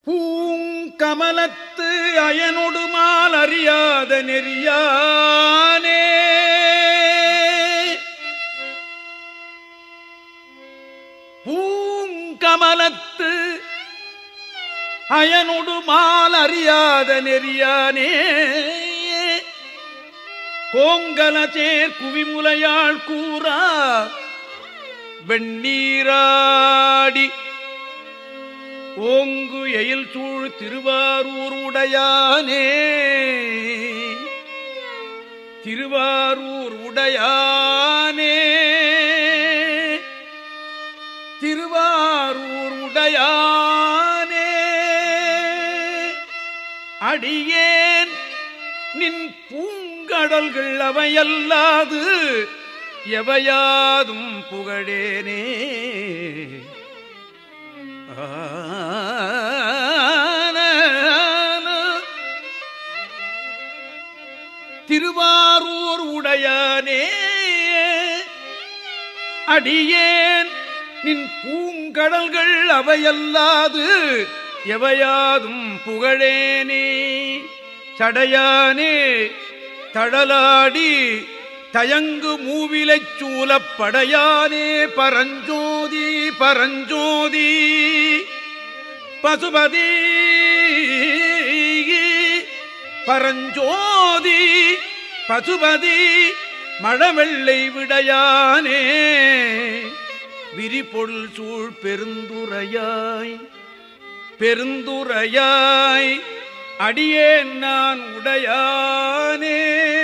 பூங்கமலத்து அயனொடுமால் அறியாத நெறியானே பூங்கமலத்து அயனொடுமால் அறியாத நெறியானே கோங்கலச்சேர் குவிமுலையாள் கூறா வெண்ணீராடி ஓங்கு எயில் சூழ் திருவாரூர் உடையானே திருவாரூர் உடையானே திருவாரூர் உடையானே அடியேன் நின் பூங்கடல்கள் அவையல்லாது எவையாதும் புகழேனே திருவாரூர் உடையானே அடியேன் நின் பூங்கடல்கள் அவையல்லாது எவையாதும் புகழேனே சடையானே தடலாடி தயங்கு மூவிலைச் சூலப் படையானே பரஞ்சோதி பரஞ்சோதி பசுபதி பரஞ்சோதி பசுபதி மழவெள்ளை விடையானே விரிபொருள் சூழ் பெருந்துரையாய் பெருந்துரையாய் அடியேன் நான் உடையானே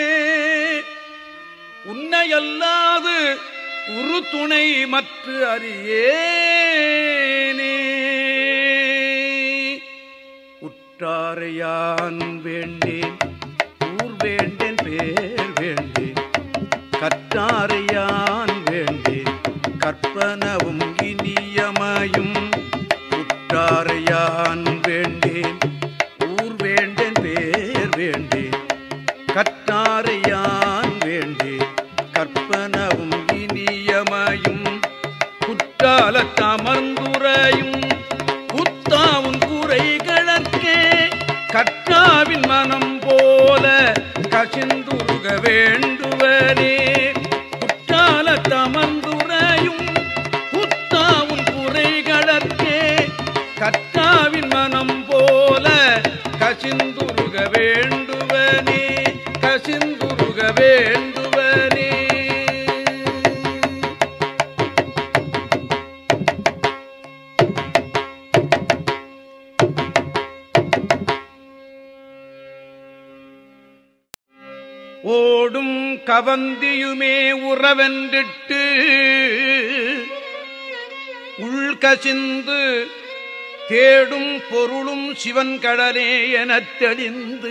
உன்னையல்லாது உரு துணை மற்ற அறியேனே உற்றாரையான் வேண்டேன் ஊர் வேண்டேன் பேர் வேண்டேன் கற்றாரையான் வேண்டேன் கற்பனவும் இனியமையும் உற்றாரையான் வேண்டேன் ஊர் வேண்டேன் பேர் வேண்டேன் கற்றாரையான் வேண்டேன் கற்பனவும் இனியமையும் குற்றாலத் அமர்ந்துரையும் புத்தாவும் குறைகளற்கே கற்றாவின் மனம் போல கசிந்துருக வேண்டுவனே குற்றாலத் அமர்ந்துரையும் புத்தாவும் குறைகளற்கே கற்றாவின் மனம் போல கசிந்துருக வேண்டுவனே கசிந்துருக வேண்டுவனே ஓடும் கவந்தியுமே உறவென்றிட்டு உள்கசிந்து தேடும் பொருளும் சிவன் கடலே எனத் தெளிந்து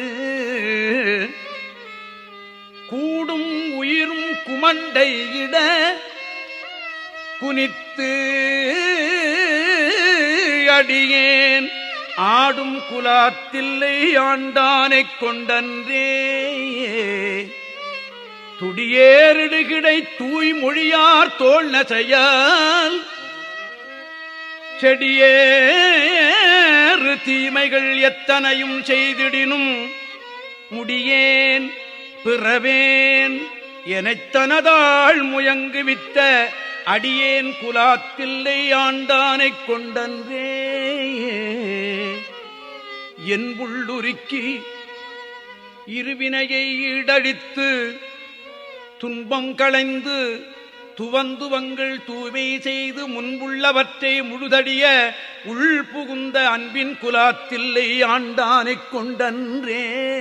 கூடும் உயிரும் குமண்டை இட குனித்து அடியேன் ஆடும் குலாத்தில்லை ஆண்டானைக் கொண்டன்றே துடியேறிடுகிடை தூய் மொழியார் தோல் நசையால் செடியேறு தீமைகள் எத்தனையும் செய்திடினும் முடியேன் பிறவேன் எனத்தனதாள் முயங்குவித்த அடியேன் குலாத்தில்லை ஆண்டானைக் கொண்டன்றே என் புள்ளுருக்கி இருவினையை ஈடழித்து துன்பம் களைந்து துவந்துவங்கள் தூய்மை செய்து முன்புள்ளவற்றை முழுதடிய உள் புகுந்த அன்பின் குலாத்தில்லை ஆண்டானைக் கொண்டன்றே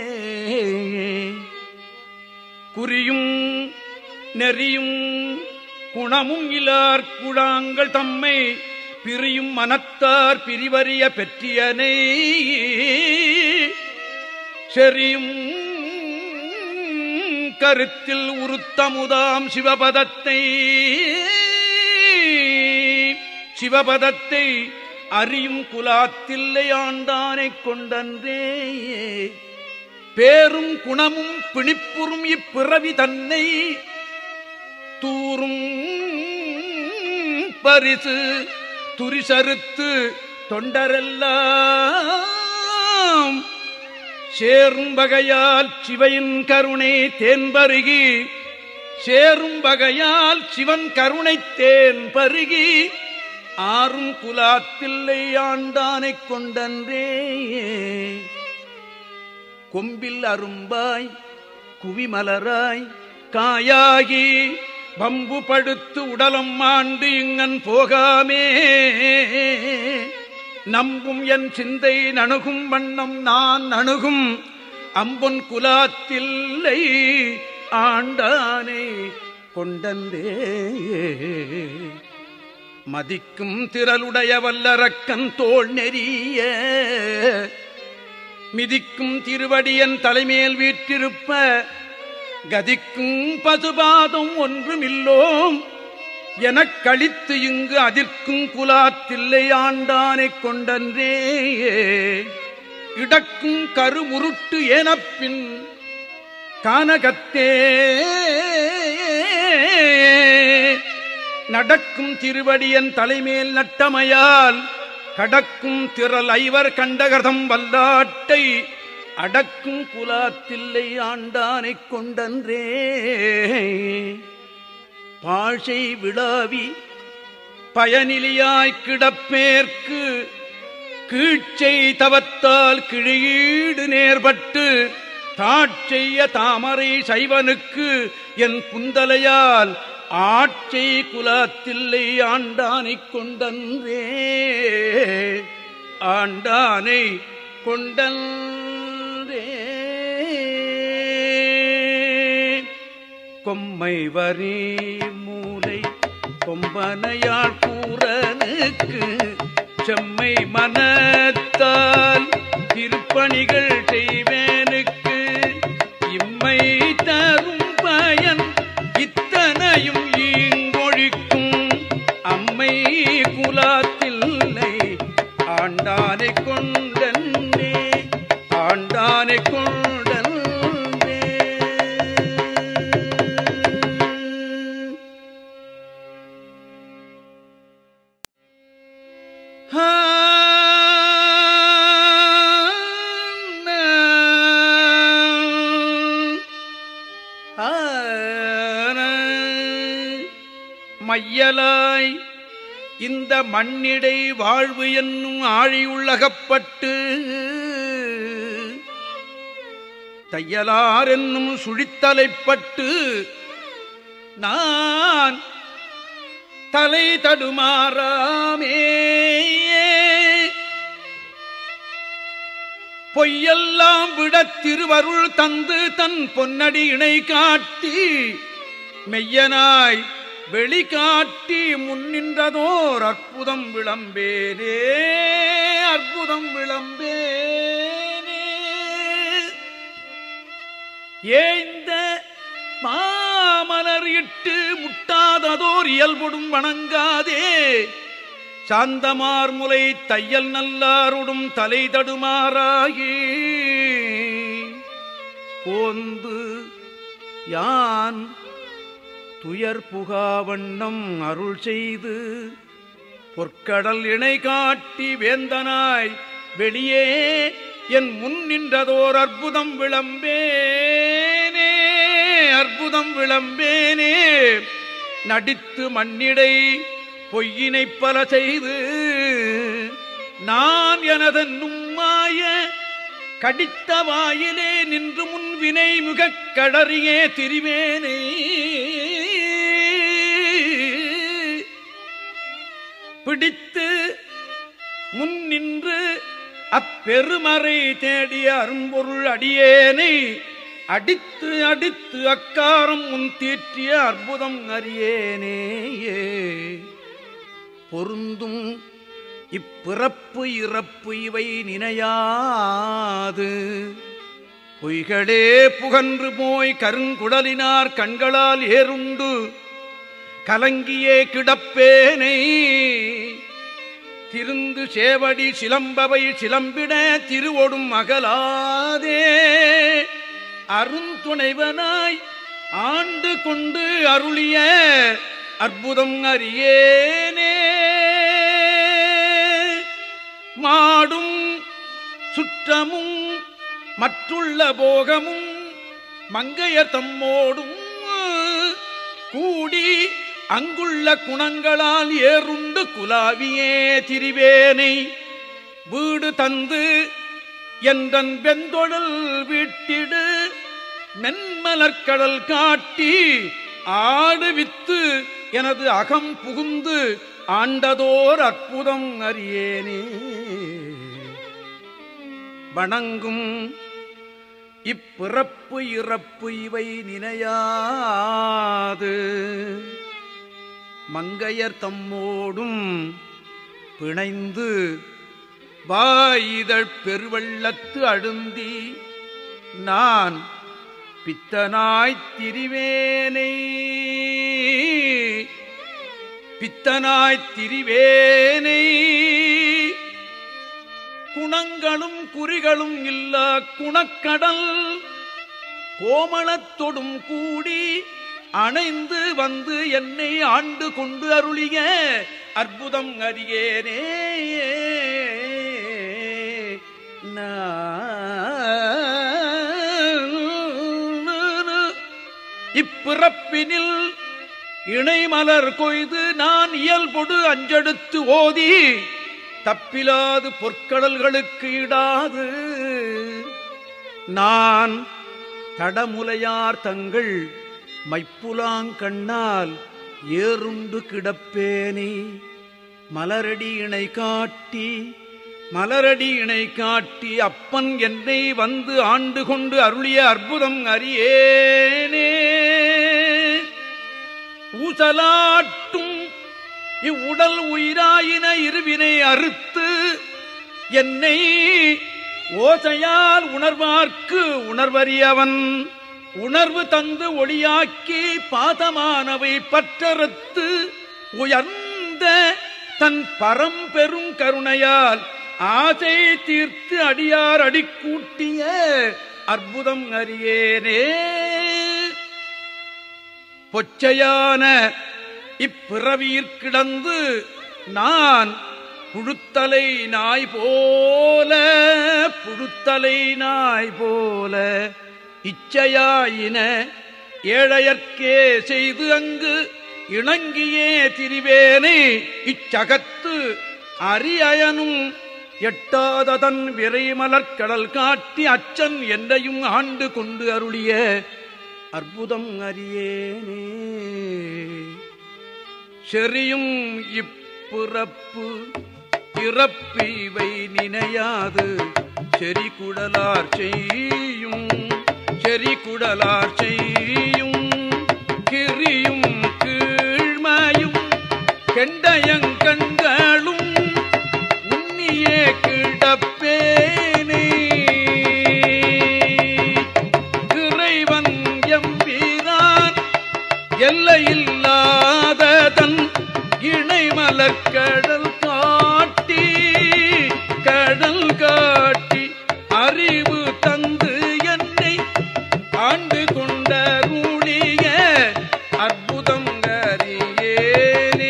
குறியும் நெறியும் குணமும் இலார் குழாங்கள் தம்மை பிரியும் மனத்தார் பிரிவறிய பெற்றியனை செறியும் கருத்தில் உருத்தமுதாம் சிவபதத்தை சிவபதத்தை அறியும் குலாத்தில்லை ஆண்டானைக் கொண்டன்றே பேரும் குணமும் பிணிப்புறும் இப்பிறவி தன்னை தூரும் பரிசு துரிசறுத்து தொண்டரெல்லாம் சேரும் வகையால் சிவையின் கருணை தேன்பருகி சேரும் வகையால் சிவன் கருணை தேன் பருகி ஆறும் குலாத்தில்லை ஆண்டானைக் கொண்டன்றே கொம்பில் அரும்பாய் குவிமலராய் காயாகி பம்பு படுத்து உடலம் ஆண்டு இங்கன் போகாமே நம்பும் என் சிந்தை நணுகும் வண்ணம் நான் அணுகும் அம்பொன் குலாத்தில்லை ஆண்டானே கொண்டந்தே மதிக்கும் திரளுடைய வல்லரக்கன் தோல் நெறிய மிதிக்கும் திருவடியன் தலைமேல் வீற்றிருப்ப கதிக்கும் பசுபாதம் ஒன்றுமில்லோம் எனக் கழித்து இங்கு அதிர்க்கும் குலாத்தில்லை ஆண்டானைக் கொண்டன்றே இடக்கும் கருமுருட்டு ஏனப்பின் கானகத்தே நடக்கும் திருவடியன் தலைமேல் நட்டமையால் கடக்கும் திரள் ஐவர் கண்டகதம் வல்லாட்டை அடக்கும் குலாத்தில்லை ஆண்டானைக் கொண்டன்றே பாஷை விழாவி பயனிலியாய்க் கிடப்பேற்கு கீழ்ச்சை தவத்தால் கிழியீடு நேர்பட்டு தாட்செய்ய தாமரை சைவனுக்கு என் புந்தலையால் ஆட்சை குலாத்தில்லை ஆண்டானைக் கொண்டன்றே ஆண்டானை கொண்டன்றே கொம்மை வரி மூலை கொம்பனையாள் கூறனுக்கு செம்மை மனத்தால் திருப்பணிகள் செய்வேனுக்கு இம்மை தரும் பயன் இத்தனையும் ஈங்கொழிக்கும் அம்மை குலாத்தில்லை ஆண்டானை கொண்டன்னே ஆண்டானை கொண்டன்னே மையலாய் இந்த மண்ணிடை வாழ்வு என்னும் ஆழியுள்ளகப்பட்டு தையலார் என்னும் சுழித்தலைப்பட்டு நான் தலை தடுமாறாமே பொய்யெல்லாம் விடத் திருவருள் தந்து தன் பொன்னடி இணை காட்டி மெய்யனாய் வெளிகாட்டி முன்னின்றதோர் அற்புதம் விளம்பேனே அற்புதம் விளம்பேனே ஏந்த மாமலர் இட்டு முட்டாததோர் இயல்புடும் வணங்காதே சாந்தமார் முலை தையல் நல்லாருடும் தலை தடுமாறாகி போந்து யான் துயர் புகாவண்ணம் அருள் செய்து பொற்கடல் இணை காட்டி வேந்தனாய் வெளியே என் முன் நின்றதோர் அற்புதம் விளம்பேனே அற்புதம் விளம்பேனே நடித்து மண்ணிடை பொய்யினை பல செய்து நான் எனதன்னும் மாய கடித்த வாயிலே நின்று முன் வினை முகக் கடறியே திரிவேனே பிடித்து முன் நின்று அப்பெருமறை தேடிய அரும்பொருள் அடியேனை அடித்து அடித்து அக்காரம் முன் தீற்றிய அற்புதம் அறியேனேயே பொருந்தும் இப்பிறப்பு இறப்பு இவை நினையாது பொய்களே புகன்று போய் கருங்குடலினார் கண்களால் ஏறுண்டு கலங்கியே கிடப்பேனை திருந்து சேவடி சிலம்பவை சிலம்பிட திருவொடும் அகலாதே அருந்துணைவனாய் ஆண்டு கொண்டு அருளிய அற்புதம் அறியேனே மாடும் சுற்றமும் மற்றுள்ள போகமும் மங்கையர் தம்மோடும் கூடி அங்குள்ள குணங்களால் ஏறுண்டு குலாவியே திரிவேனை வீடு தந்து என்றன் வெந்தொழல் வீட்டிடு மென்மலர்கடல் காட்டி ஆடு வித்து எனது அகம் புகுந்து ஆண்டதோர் அற்புதம் அறியேனே வணங்கும் இப்பிறப்பு இறப்பு இவை நினையாது மங்கையர் தம்மோடும் பிணைந்து வாயிதழ் பெருவெள்ளத்து அழுந்தி நான் பித்தனாய்த் திரிவேனை பித்தனாய்த் திரிவேனை குணங்களும் குறிகளும் இல்லா குணக்கடல் கோமளத்தொடும் கூடி அணைந்து வந்து என்னை ஆண்டு கொண்டு அருளிய அற்புதம் அறியேனே இப்பிறப்பினில் இணைமலர் கொய்து நான் இயல்பொடு அஞ்செடுத்து ஓதி தப்பிலாது பொற்கடல்களுக்கு இடாது நான் தடமுலையார் தங்கள் மைப்புலாங்கண்ணால் ஏறுண்டு கிடப்பேனே மலரடி இணை காட்டி மலரடி இணை காட்டி அப்பன் என்னை வந்து ஆண்டு கொண்டு அருளிய அற்புதம் அறியேனே ஊசலாட்டும் இவ்வுடல் உயிராயின இருவினை அறுத்து என்னை ஓசையால் உணர்வார்க்கு உணர்வறியவன் உணர்வு தந்து ஒளியாக்கி பாதமானவை பற்றறுத்து உயர்ந்த தன் பரம்பெரும் கருணையால் ஆசை தீர்த்து அடியார் அடிக்கூட்டிய அற்புதம் அறியேனே பொச்சையான இப்பிறவியிற் கிடந்து நான் புழுத்தலை நாய் போல புழுத்தலை நாய் போல இச்சையாயின ஏழையர்க்கே செய்து அங்கு இணங்கியே திரிவேனே இச்சகத்து அரியனும் எட்டாததன் விரைமலர்கடல் காட்டி அச்சன் என்னையும் ஆண்டு கொண்டு அருளிய அற்புதம் அறியேனே செறியும் இப்புறப்பு இறப்பிவை நினையாது செறி குடலார் செய்யும் செறி குடலார் செய்யும் கிரியும் கீழ்மையும் கெண்டயங்கண்களும் உன்னியே கிடப்பேனே இறைவன் எம்பீரான் எல்லையில்லாத தன் இணைமலர்கடல் காட்டி கடல் காட்டி அறிவு தந்து என்னை ஆண்டு கொண்ட ரூழிய அற்புதம் கரியேனே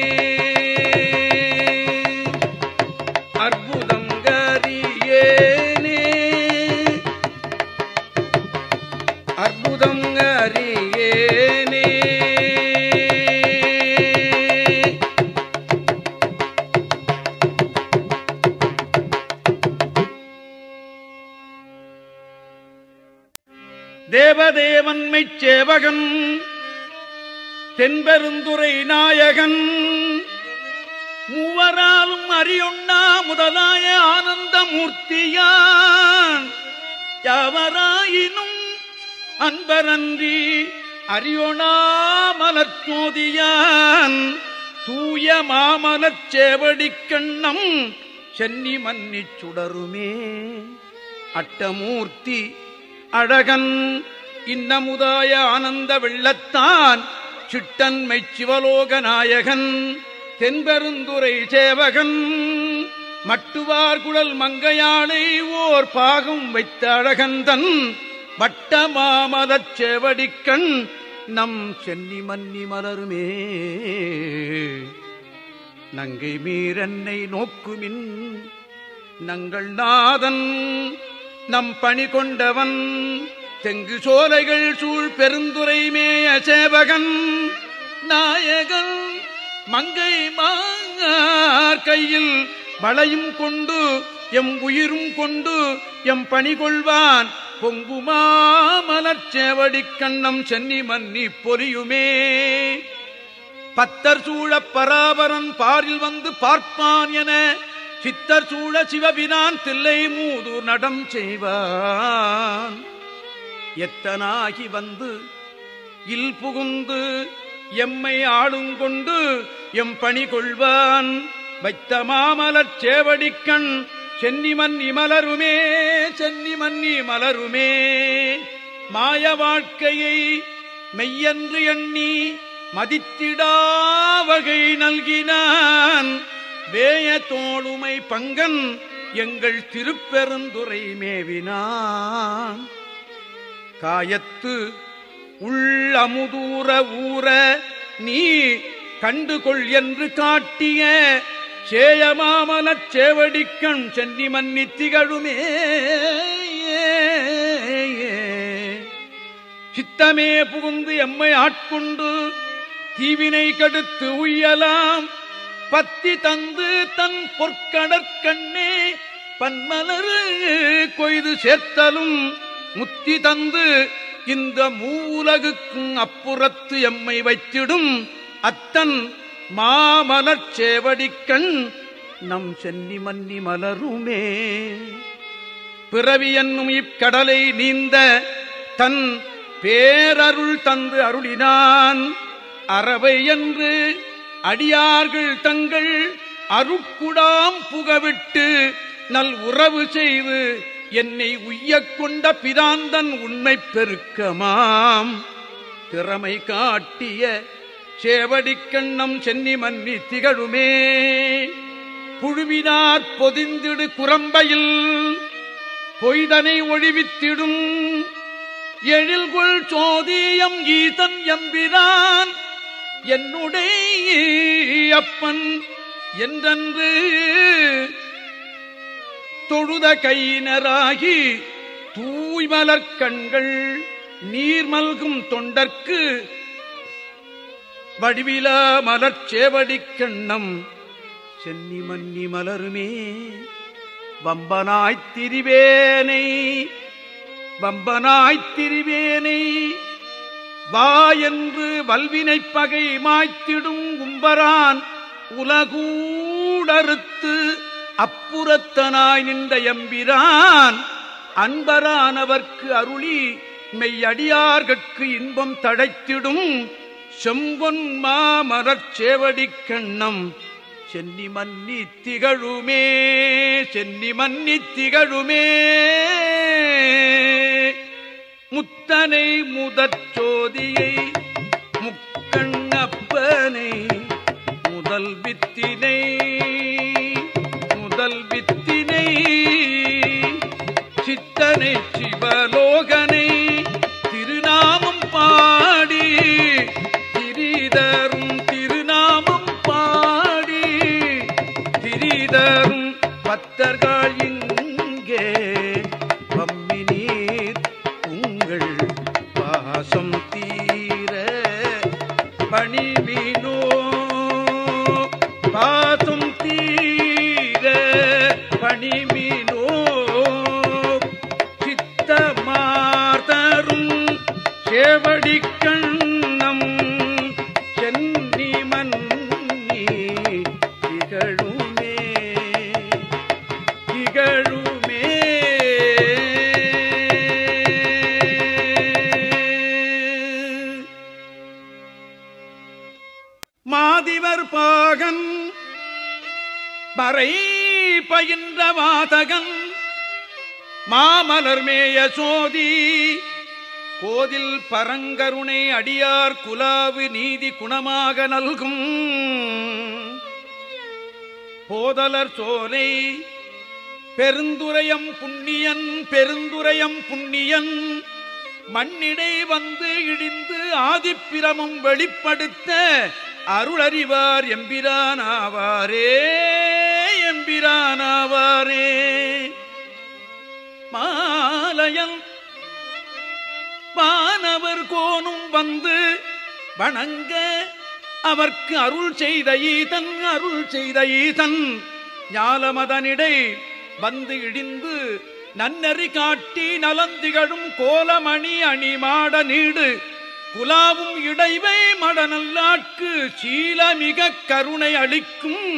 அற்புதம் கரியேனே அற்புதம் அறியேனே தேவதேவன்மைச் சேவகன் தென்பெருந்துரை நாயகன் மூவராலும் அறியொண்ணா முதலாய ஆனந்த மூர்த்தியான் யாவராயினும் அன்பரன்றி அறியொணா மலர்ச்சோதியான் தூய மாமலச் சேவடிக்கண்ணம் சென்னி மன்னிச் சுடருமே அட்டமூர்த்தி அழகன் இன்னமுதாய ஆனந்த வெள்ளத்தான் சிட்டன்மை சிவலோக நாயகன் தென்பெருந்துரை சேவகன் மட்டுவார் குழல் மங்கையாளை ஓர் பாகம் வைத்த அழகந்தன் வட்டமாமதச் செவடிக்கண் நம் சென்னி மன்னி மலருமே நங்கை மீரன்னை நோக்குமின் நங்கள் நாதன் நம் பணி கொண்டவன் தெங்கு சோலைகள் சூழ் பெருந்துரை மேய சேவகன் நாயகன் மங்கை மாங்கார் கையில் வளையும் கொண்டு எம் உயிரும் கொண்டு எம் பணி கொள்வான் பொங்குமாமலர் சேவடிக் கண்ணம் சென்னி மன்னி பொலியுமே பத்தர் சூழப் பராபரன் பாரில் வந்து பார்ப்பான் என சித்தர் சூழ சிவபினான் தில்லை மூது நடம் செய்வான் எத்தனாகி வந்து இல் புகுந்து எம்மை ஆளுங்கொண்டு எம் பணி கொள்வான் வைத்த மாமலர் சேவடிக்கண் சென்னிமன் இமலருமே சென்னிமன்னி மலருமே மாய வாழ்க்கையை மெய்யன்று எண்ணி மதித்திடா வகை நல்கினான் வேய தோளுமை பங்கன் எங்கள் திருப்பெருந்துரை மேவினான் காயத்து உள்ளமுதூர ஊற நீ கண்டுகொள் என்று காட்டிய சேயமாமலச் சேவடிக்கண் சென்னி மன்னி திகழுமே சித்தமே புகுந்து எம்மை ஆட்கொண்டு தீவினை கடுத்து உய்யலாம் பத்தி தந்து தன் பொற்கடற்கண்ணே பன்மலர் கொய்து சேர்த்தலும் முத்தி தந்து இந்த மூலகுக்கும் அப்புறத்து எம்மை வைத்திடும் அத்தன் மாமலர் சேவடிக்கண் நம் சென்னி மன்னி மலருமே பிறவி என்னும் இக்கடலை நீந்த தன் பேரருள் தந்து அருளினான் அறவை என்று அடியார்கள் தங்கள் அருக்குடாம் புகவிட்டு நல் உறவு செய்து என்னை உய்யக் கொண்ட பிதாந்தன் உண்மை பெருக்கமாம் திறமை காட்டிய சேவடிக்கண்ணம் சென்னி மன்னி திகழுமே புழுவினார் பொதிந்திடு குரம்பையில் பொய்தனை ஒழிவித்திடும் எழில்கொள் சோதியம் ஈதன் எம்பிரான் என்னுடைய அப்பன் என்றன்று தொழுத கையினராகி தூய்மலர் கண்கள் நீர்மல்கும் தொண்டர்க்கு வடிவிலா மலர் சேவடிக்கண்ணம் சென்னி மன்னி மலருமே வம்பனாய்த் திரிவேனை வம்பனாய்த் திரிவேனை வா என்று வல்வினைப் பகை மாய்த்திடும் கும்பரான் உலகூடறுத்து அப்புறத்தனாய் நின்ற எம்பிரான் அன்பரானவர்க்கு அருளி மெய்யடியார்கட்கு இன்பம் தழைத்திடும் செம்பொன் மாமரச் சேவடிக் கண்ணம் சென்னி மன்னி திகழுமே சென்னி மன்னி திகழுமே முத்தனை முதற் சோதியை முக்கண்ணப்பனை முதல் வித்தினை முதல் வித்தினை சித்தனை சிவலோகனை திருநாமம் பாடி திரிதரும் திருநாமம் பாடி திரிதரும் பத்தர்கள் இங்கே பம்மி நீர் உங்கள் பாசம் தீர பணிவினோ பாசம் தீர பணிமினோ சித்தமாதரும் சேவடி கண்ணம் சென்னி மன்னி திகழுமே திகழுமே மாதிவர் பாகன் மறை பயின்ற வாதகன் மாமலர் மேய சோதி கோதில் பரங்கருணை அடியார் குலாவு நீதி குணமாக நல்கும் போதலர் சோலை பெருந்துரையம் புண்ணியன் பெருந்துரையம் புண்ணியன் மண்ணிடை வந்து இடிந்து ஆதிப்பிரமும் வெளிப்படுத்த அருளறிவார் எம்பிரானாவாரே எம்பிரானாவாரே மா மலையன் வானவர் கோனும் வந்து வணங்க அவர்க்கு அருள் செய்த ஈதன் அருள் செய்த ஈதன் ஞாலமதனிடை வந்து இடிந்து நன்னறி காட்டி நலந்திகழும் கோலமணி அணிமாட நீடு குலாவும் இடைவை மடநல்லாட்கு சீலமிக கருணை அளிக்கும்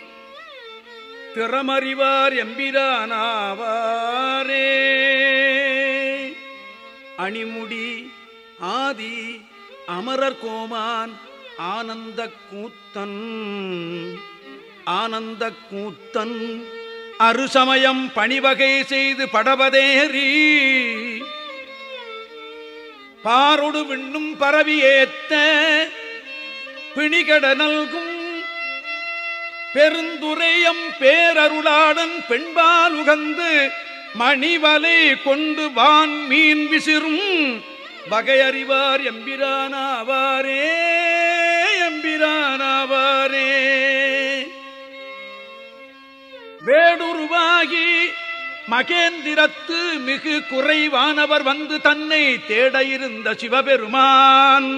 திறமறிவார் எம்பிரானாவாரே அணிமுடி ஆதி அமரர் கோமான் ஆனந்த கூத்தன் ஆனந்த கூத்தன் அருசமயம் பணிவகை செய்து படவதேறி பாரொடு விண்ணும் பரவி ஏத்த பிணிகட நல்கும் பெருந்துரையம் பேரருளாடன் பெண்பால் உகந்து மணிவலை கொண்டு வான் மீன் விசிறும் வகையறிவார் எம்பிரானாவாரே எம்பிரானாவாரே வேடுருவாகி மகேந்திரத்து மிகு குறைவானவர் வந்து தன்னை தேட இருந்த சிவபெருமான்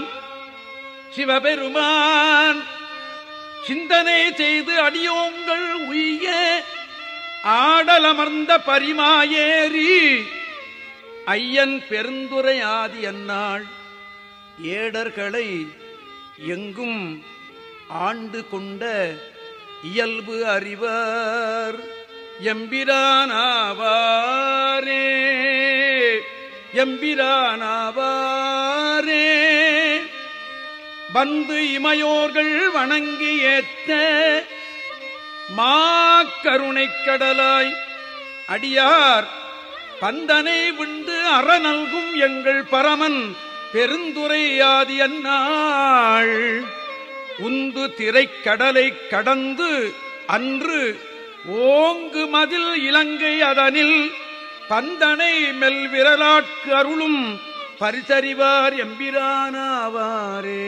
சிவபெருமான் சிந்தனை செய்து அடியோங்கள் உய்ய ஆடலமர்ந்த பரிமாயேறி ஐயன் பெருந்துரை ஆதி அந்நாள் ஏடர்களை எங்கும் ஆண்டு கொண்ட இயல்பு அறிவர் எம்பிரானாவாரே எம்பிரானாவாரே வந்து இமையோர்கள் வணங்கி ஏத்த மாக்கருணைக் கடலாய் அடியார் பந்தனை விண்டு அறநல்கும் எங்கள் பரமன் பெருந்துரையாதி அந்நாள் உந்து திரைக்கடலை கடந்து அன்று ஓங்கு மதில் இலங்கை அதனில் பந்தனை மெல்விரலாட்கு அருளும் பரிசறிவார் எம்பிரானாவாரே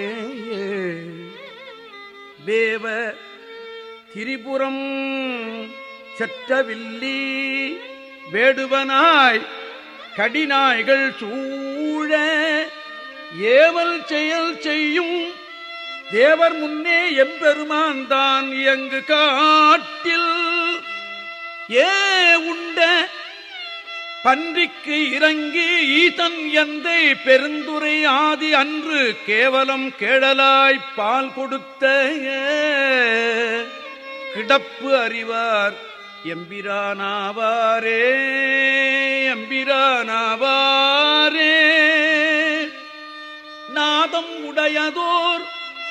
வேவ திரிபுரம் செற்றவில்லி வேடுவனாய் கடிநாய்கள் சூழ ஏவல் செயல் செய்யும் தேவர் முன்னே எம்பெருமான் தான் இயங்கு காட்டில் ஏ உண்ட பன்றிக்கு இறங்கி ஈதன் எந்தை பெருந்துரை ஆதி அன்று கேவலம் கேடலாய் பால் கொடுத்த கிடப்பு அறிவார் எம்பிரானாவாரே எம்பிரானாவாரே நாதம் உடையதோர்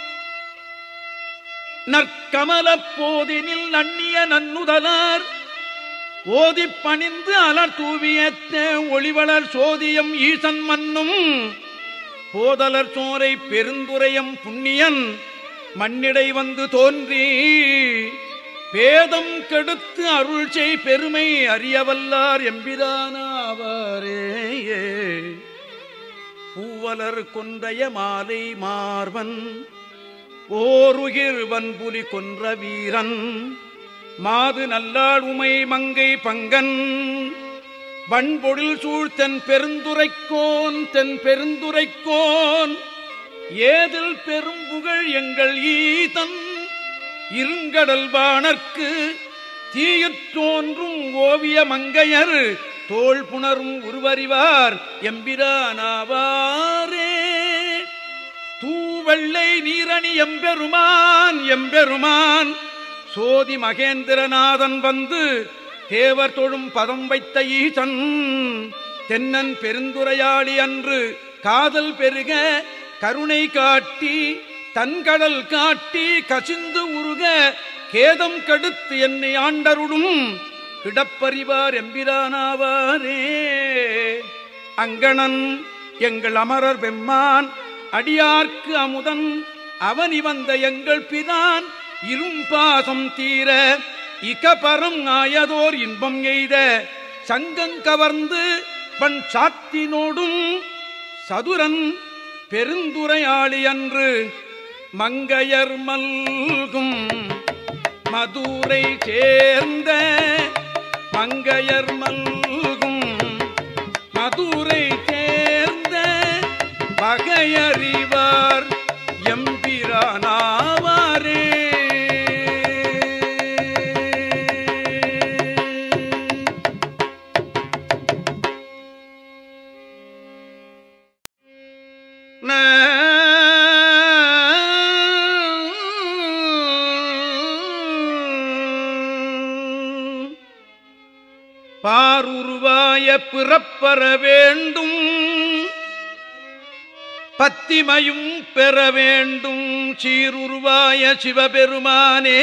நற்கமலப் போதினில் நன்னிய நன்னுதலார் ஓதிப் பணிந்து அலர் தூவியத்த ஒளிவளர் சோதியம் ஈசன் மன்னும் போதலர் சோரை பெருந்துரையம் புண்ணியன் மண்ணிடை வந்து தோன்றி பேதம் கெடுத்து அருள் செய் பெருமை அறியவல்லார் எம்பிரானாவாரே பூவலர் கொன்றைய மாலை மார்வன் ஓருகிர் வன்புலி கொன்ற வீரன் மாது நல்லாள் உமை மங்கை பங்கன் வன்பொழில் சூழ் தென் பெருந்துரைக்கோன் தென் பெருந்துரைக்கோன் ஏதில் பெரும் புகழ் எங்கள் ஈதன் இருங்கடல் வாணர்க்கு தீயுத் தோன்றும் ஓவிய மங்கையர் தோள் புணரும் உருவறிவார் எம்பிரானாவாரே தூவெள்ளை நீரணி எம்பெருமான் எம்பெருமான் சோதி மகேந்திரநாதன் வந்து தேவர் தொழும் பதம் வைத்த ஈசன் தென்னன் பெருந்துரையாளி அன்று காதல் பெருக கருணை காட்டி தன்கடல் காட்டி கசிந்து உருக கேதம் கடுத்து என்னை ஆண்டருடும் கிடப்பறிவார் எம்பிரானாவாரே அங்கணன் எங்கள் அமரர் வெம்மான் அடியார்க்கு அமுதன் அவனி வந்த எங்கள் பிரான் இரும்பாசம் தீர இகபரம் ஆயதோர் இன்பம் எய்த சங்கங் கவர்ந்து பண் சாத்தினோடும் சதுரன் பெருந்துரையாளி அன்று மங்கையர் மல்கும் மதுரை சேர்ந்த மங்கையர் மல்கும் மதுரை வகையறிவார் எம்பிரானாவாரே பாருருவாய பிறப்பற வேண்டும் பத்திமையும் பெற வேண்டும் சீருருவாய சிவபெருமானே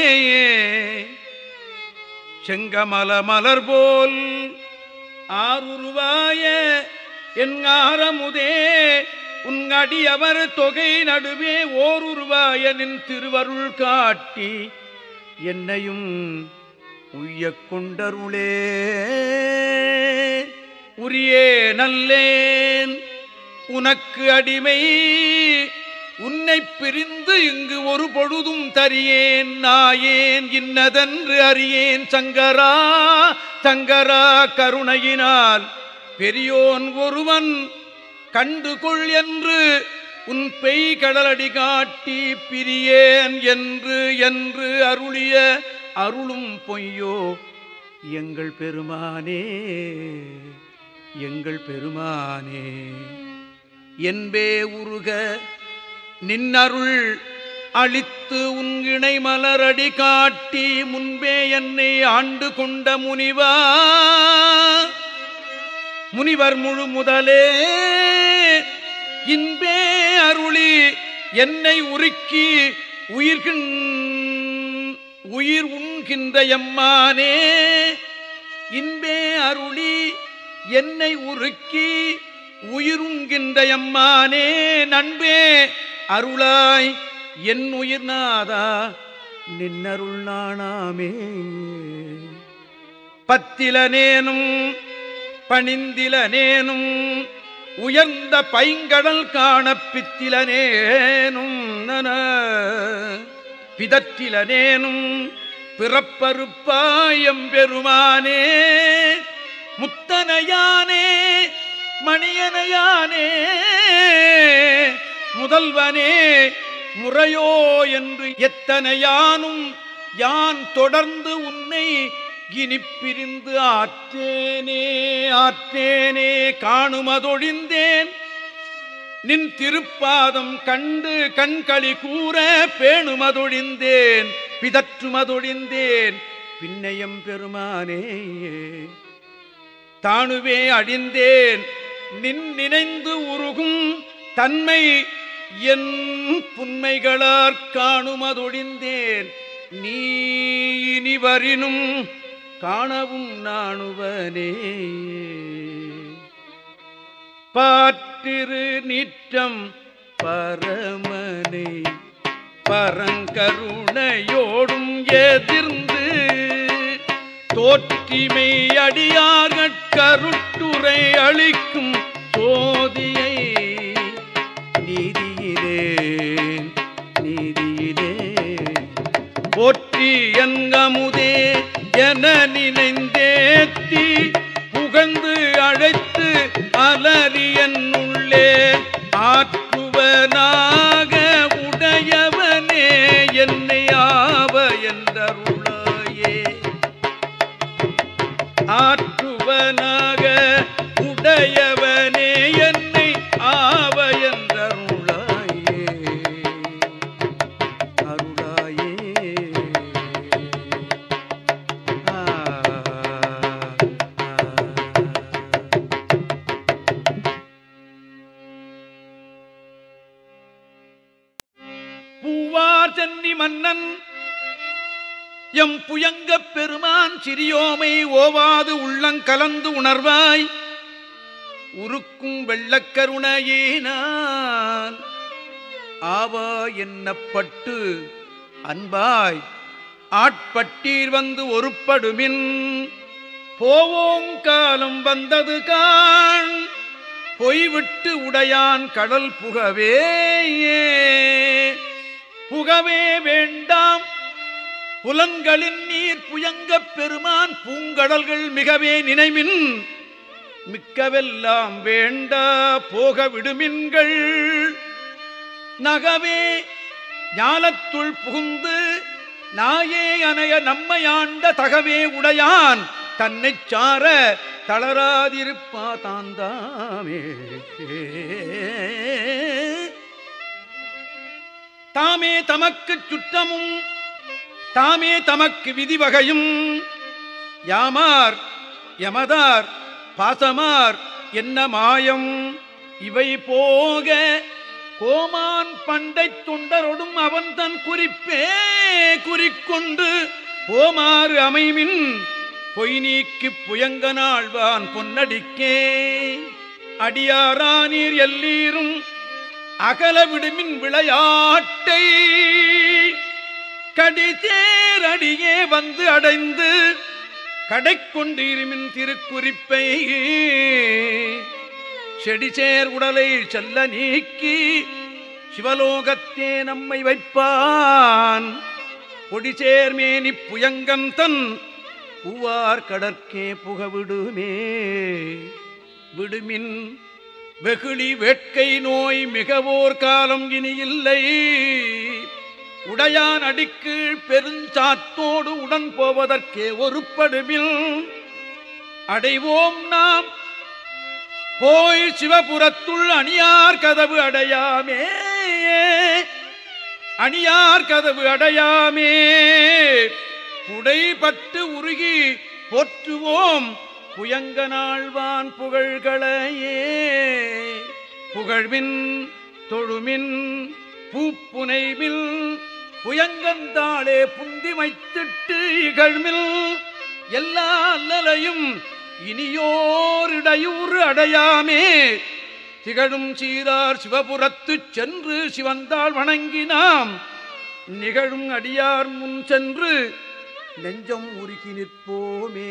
செங்கமல மலர் போல் ஆருருவாய என் ஆரமுதே உன் அடியவர் தொகை நடுவே ஓருருவாய நின் திருவருள் காட்டி என்னையும் உய்யக் கொண்டருளே உரியே நல்லேன் உனக்கு அடிமை உன்னை பிரிந்து இங்கு ஒரு பொழுதும் தரியேன் நாயேன் இன்னதென்று அறியேன் சங்கரா சங்கரா கருணையினால் பெரியோன் ஒருவன் கண்டுகொள் என்று உன் பெய் கடலடி காட்டி பிரியேன் என்று என்று அருளிய அருளும் பொய்யோ எங்கள் பெருமானே எங்கள் பெருமானே என்பே உருக நின்னருள் அளித்து உன் இணை மலரடி காட்டி முன்பே என்னை ஆண்டு கொண்ட முனிவா முனிவர் முழு முதலே இன்பே அருளி என்னை உருக்கி உயிர்கின் உயிர் உண்கின்ற எம்மானே இன்பே அருளி என்னை உருக்கி உயிருங்கின்ற எம்மானே நண்பே அருளாய் என் உயிர் நாதா நின்னருள் நாணாமே பத்திலனேனும் பணிந்திலனேனும் உயர்ந்த பைங்கடல் காண பித்திலனேனும் நன பிதற்றிலனேனும் பிறப்பருப்பாயம் பெருமானே முத்தனையானே மணியனையானே முதல்வனே முறையோ என்று எத்தனையானும் யான் தொடர்ந்து உன்னை இனி பிரிந்து ஆற்றேனே ஆற்றேனே காணுமதொழிந்தேன் நின் திருப்பாதம் கண்டு கண்களி கூற பேணுமதொழிந்தேன் பிதற்றுமதொழிந்தேன் பின்னையம் பெருமானே தானுவே அடிந்தேன் நின் நினைந்து உருகும் தன்மை என் புன்மைகளாற் காணுமதொழிந்தேன் நீ இனி வரினும் காணவும் நாணுவனே பாற்றிரு நீற்றம் பரமனை பரங்கருணையோடும் எதிர்ந்து தோற்றிமை அடியார்கட் கருட்டுரை அளிக்கும் சோதியை நீதியிலே நீதியிலே போற்றி என்கமுதே என நினைந்தேத்தி புகழ்ந்து அழைத்து அலறியன் உள்ளே ஆற்றுவனாக உடையவனே என்னை ஆவ என்றருளாயே ஆற்றுவனாக உடையவனே என்னை ஆவ என்றருளாயே அருளாயே ஆ, ஆ. பூவார் சென்னி மன்னன் எம் புயங்கப் பெருமான் சிறியோமை ஓவாது உள்ளங்கலந்து உணர்வாய் உருக்கும் வெள்ளக்கருணையினான் ஆவா என்னப்பட்டு அன்பாய் ஆட்பட்டீர் வந்து ஒருப்படுமின் போவோம் காலம் வந்தது காண் பொய்விட்டு உடையான் கடல் புகவே புகவே வேண்டாம் புலன்களின் நீர் புயங்கப் பெருமான் பூங்கடல்கள் மிகவே நினைமின் மிக்கவெல்லாம் வேண்டா போக விடுமின்கள் நகவே ஞானத்துள் புகுந்து நாயே அணைய நம்மையாண்ட தகவே உடையான் தன்னைச் சார தளராதிருப்பா தாந்தாமே தாமே தமக்குச் சுற்றமும் தாமே தமக்கு விதிவகையும் யாமார் யமதார் பாசமார் என்ன மாயம் இவை போக கோமான் பண்டை தொண்டரொடும் அவன் தன் குறிப்பே குறிக்கொண்டு போமாறு அமைமின் பொய் நீக்கி புயங்கனாழ்வான் பொன்னடிக்கே அடியாரானீர் எல்லீரும் அகல விடுமின் விளையாட்டை கடிதேரடியே வந்து அடைந்து கடைக்கொண்டு இருமின் திருக்குறிப்பை செடிசேர் உடலை செல்ல நீக்கி சிவலோகத்தே நம்மை வைப்பான் பொடிசேர் மேனி புயங்கன் தன் பூவார் கடற்கே புகவிடுமே விடுமின் வெகுளி வேட்கை நோய் மிகவோர் காலம் இனி இல்லை உடையான் அடிக்கீழ் பெருஞ்சாத்தோடு உடன் போவதற்கே ஒரு படுவில் அடைவோம் நாம் போய் சிவபுரத்துள் அணியார் கதவு அடையாமே அணியார் கதவு அடையாமே புடைபட்டு உருகி போற்றுவோம் புயங்க நாழ்வான் புகழ்களையே புகழ்வின் தொழுமின் பூப்புனைவில் புயங்கந்தாளே புந்தி வைத்திட்டு இகழ்மில் எல்லா அல்லலையும் இனியோரிடையூறு அடையாமே திகழும் சீரார் சிவபுரத்துச் சென்று சிவந்தாள் வணங்கினாம் நிகழும் அடியார் முன் சென்று நெஞ்சம் உருகி நிற்போமே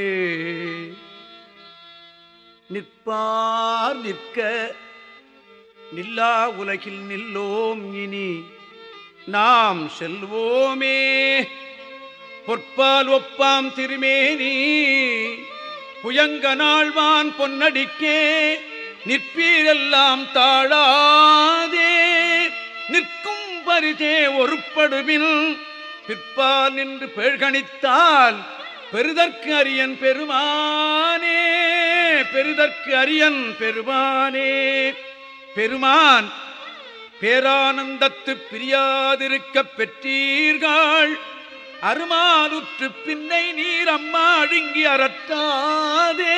நிற்பார் நிற்க நில்லா உலகில் நில்லோம் இனி நாம் செல்வோமே பொற்பால் ஒப்பாம் திருமேனி புயங்க நாழ்வான் பொன்னடிக்கே நிற்பீரெல்லாம் தாழாதே நிற்கும் பரிசே ஒருப்படுமின் பிற்பால் நின்று பேழ்கணித்தால் பெருதற்கு அரியன் பெருமானே பெருதற்கு அரியன் பெருமானே பெருமான் பேரானந்தத்து பிரியாதிருக்கப் பெற்றீர்கள் அருமாலுற்று பின்னை நீர் அம்மா அழுங்கி அறத்தாதே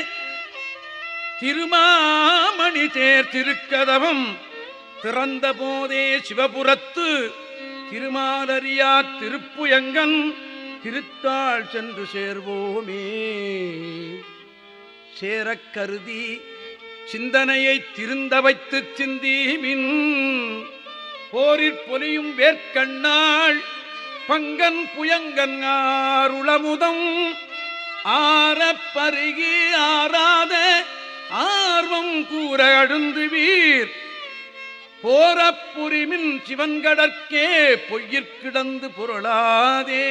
திருமாமணி தேர் திருக்கதவம் திறந்த போதே சிவபுரத்து திருமாலரியா திருப்புயங்கன் திருத்தாள் சென்று சேர்வோமே சேரக் கருதி சிந்தனையை திருந்த வைத்து சிந்தீமின் போரிற் பொலியும் வேர்க்கண்ணாள் பங்கன் புயங்கன் ஆருளமுதம் ஆரப் பருகி ஆராத ஆர்வம் கூற அழுந்து வீர் போரப்புரிமின் சிவன்கடற்கே பொய்யிற் கிடந்து புரளாதே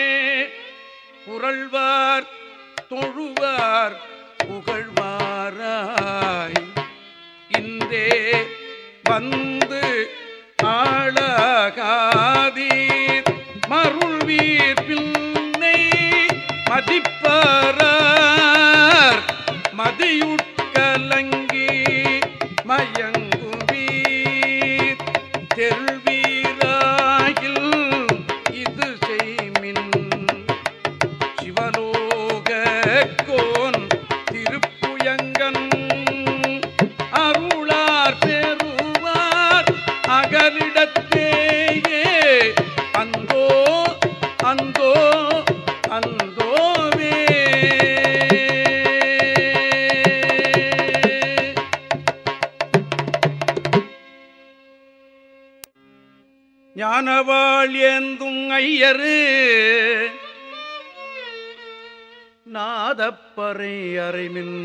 புரள்வார் தொழுவார் புகழ்வாராய் இன்றே வந்து ஆளகாதீர் மருள்வீர் பின்னை மதிப்பாரார் மதியுட்கலங்கி மயங்குவீர் தெருள்வீராயில் இது செய்மின் சிவலோக கோன் திருப்புயங்கன் அருளார் பெறுவார் அகலிடத்தேயே அந்தோ அந்தோ அந்தோவே ஞானவாள் ஏந்தும் ஐயரு நாதப்பறை அறைமின்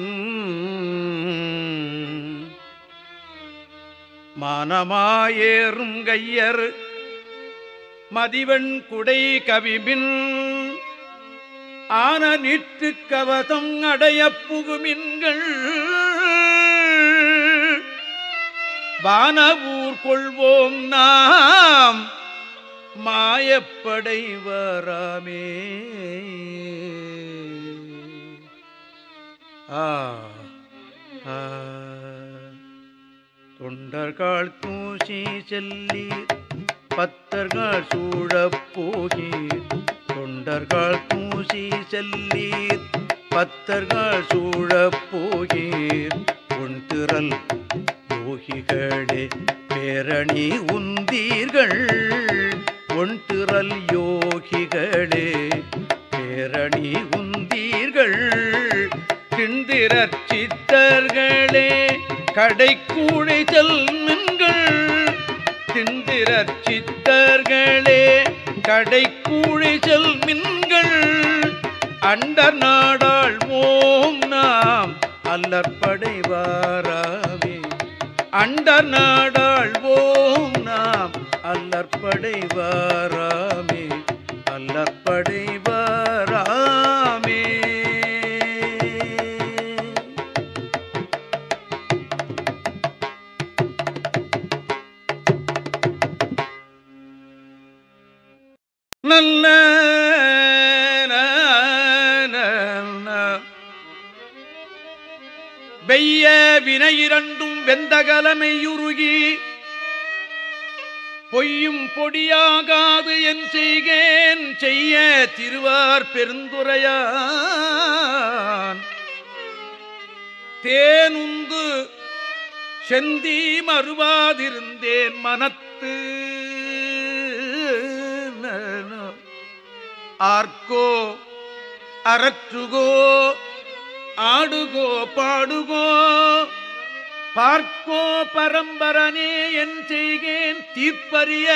மானமாயேறும் கையர் மதிவன் குடை கவிபின் ஆன நீட்டு கவதம் அடைய புகுமின்கள் வானவூர் கொள்வோம் நாம் மாயப்படை வராமே ஆ ஆ. தொண்டர்கள் தூசி செல்லி பத்தர்கள் சூழப் போகீர் தொண்டர்கள் தூசி செல்லீர் பத்தர்கள் சூழப் போகீர் உண்திரல் யோகிகளே பேரணி உந்தீர்கள் ஒன்றிரல் யோகிகளே பேரணி உந்தீர்கள் கிண்டிரற் சித்தர்களே கடைக்கூடை செல்மின்கள் திண்டிரற் சித்தர்களே கடைக்கூழி செல்மின்கள் அண்டர் நாடாள் ஓம் நாம் அல்லற்படைவாராமே அண்டர் நாடாள் ஓம் நாம் அல்லற்படைவாராமே அல்லற்படைவாராமே நல்ல வெய்ய வினை இரண்டும் வெந்தகலமையுருகி பொய்யும் பொடியாகாது என் செய்கேன் செய்ய திருவார் பெருந்துரையான் தேனுந்து செந்தி மறுவாதிருந்தேன் மனத்து ஆர்க்கோ அறற்றுகோ ஆடுகோ பாடுகோ பார்க்கோ பரம்பரனே என் செய்கேன் தீர்ப்பரிய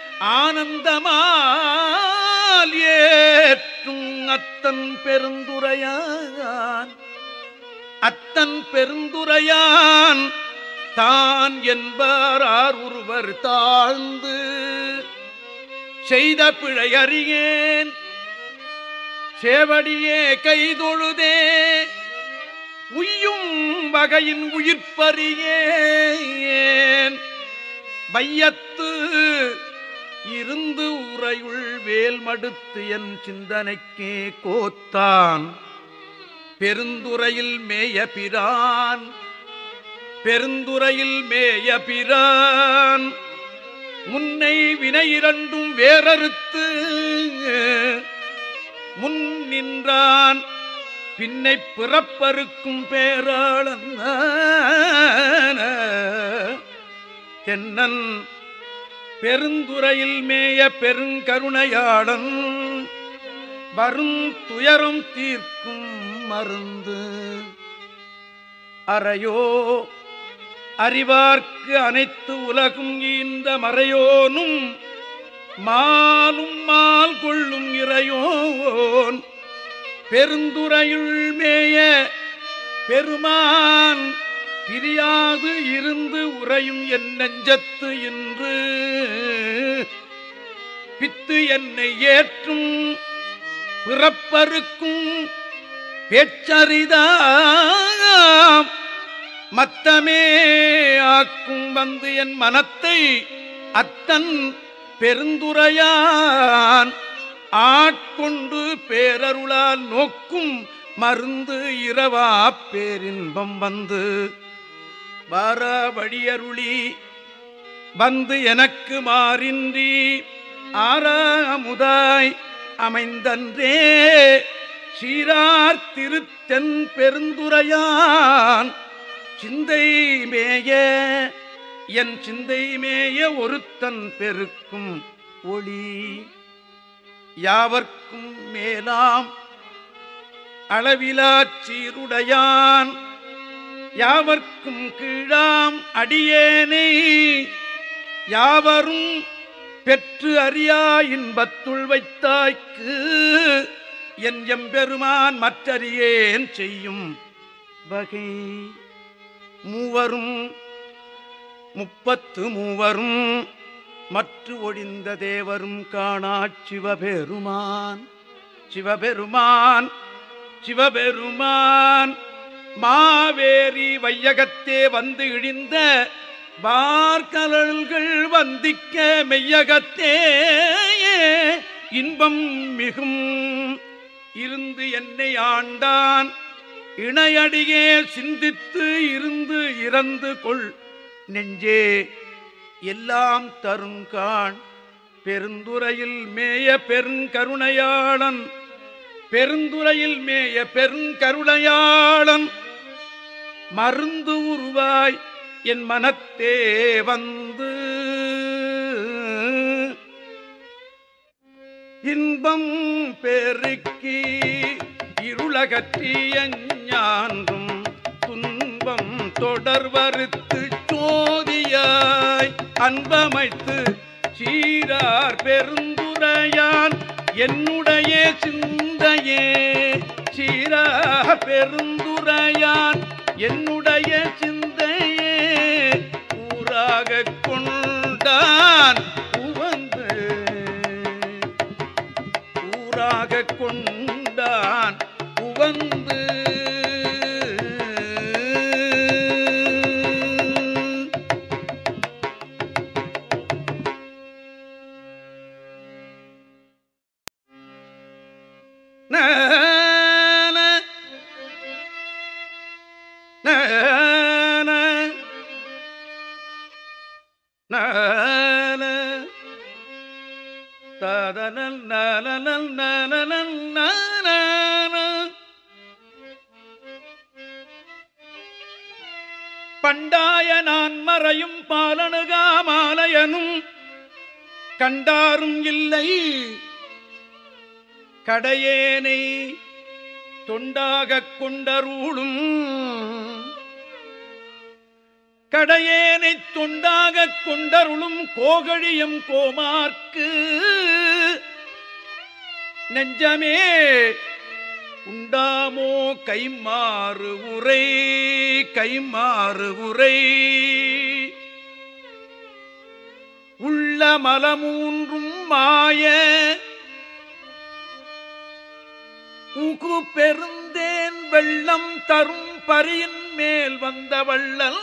ஆனந்தமால் ஏற்றும் அத்தன் பெருந்துரையான் அத்தன் பெருந்துரையான் தான் என்பார் ஒருவர் தாழ்ந்து செய்த பிழை அறியேன் சேவடியே கைதொழுதே உய்யும் வகையின் உயிர்ப்பறியேன் வையத்து இருந்து உறையுள் வேல் மடுத்து என் சிந்தனைக்கே கோத்தான் பெருந்துறையில் மேய பிரான் பெருந்துறையில் மேய பிரான் முன்னை வினை இரண்டும் வேறறுத்து முன் நின்றான் பின்னை பிறப்பறுக்கும் பேராளன் தென்னன் பெருந்துறையில் மேய பெருங்கருணையாளன் வரும் துயரம் தீர்க்கும் மருந்து அறையோ அறிவார்க்கு அனைத்து உலகும் ஈந்த மறையோனும் மாலும் மால் கொள்ளும் இறையோன் பெருந்துறையுள் மேய பெருமான் பிரியாது இருந்து உறையும் என் நெஞ்சத்து இன்று பித்து என்னை ஏற்றும் பிறப்பருக்கும் பேச்சரிதாம் மத்தமே ஆக்கும் வந்து என் மனத்தை அத்தன் பெருந்துரையான் ஆட்கொண்டு பேரருளால் நோக்கும் மருந்து இரவா பேரின்பம் வந்து வார வழியருளி வந்து எனக்கு மாறின்றி ஆறாமுதாய் அமைந்தன்றே சீரார் திருத்தென் பெருந்துரையான் சிந்தை மேய என் சிந்தை மேய ஒருத்தன் பெருக்கும் ஒளி யாவர்க்கும் மேலாம் அளவிலாச் சீருடையான் யாவர்க்கும் கீழாம் அடியேனை யாவரும் பெற்று அறியா இன்பத்துள் வைத்தாய்க்கு என் எம்பெருமான் மற்றறியேன் செய்யும் வகை மூவரும் முப்பத்து மூவரும் மற்ற ஒழிந்த தேவரும் காணாச் சிவபெருமான் சிவபெருமான் சிவபெருமான் மாவேரி வையகத்தே வந்து இழிந்த பார்க்கலல்கள் வந்திக்க மெய்யகத்தே இன்பம் மிகும் இருந்து என்னை ஆண்டான் இணையடியே சிந்தித்து இருந்து இறந்து கொள் நெஞ்சே எல்லாம் தருங்கான் பெருந்துறையில் மேய பெருங்கருணையாளன் பெருந்துறையில் மேய பெருங்கருணையாளன் மருந்து உருவாய் என் மனத்தே வந்து இன்பம் பெருக்கி இருளகற்றிய ஞான்றும் துன்பம் தொடர்வறுத்து சோதியாய் அன்பமைத்து சீரார் பெருந்துரையான் என்னுடைய சிந்தையே சீரார் பெருந்துரையான் என்னுடைய சிந்தையே ஊராக கொண்டான் உவந்து ஊராக கொண்டான் உவந்து நன நன நன ததனல் நலனல் நலனல் நன பண்டாய நான் மறையும் பாலனுகாமாலயனும் கண்டாரும் இல்லை கடையேனை தொண்டாகக் கொண்டருளும் கடையேனைத் தொண்டாகக் கொண்டருளும் கோகழியம் கோமார்க்கு நெஞ்சமே உண்டாமோ கைமாறு உரை கைமாறு உரை உள்ள மலமூன்றும் மாய உகு பெருந்தேன் வெள்ளம் தரும் பரியின் மேல் வந்த வள்ளல்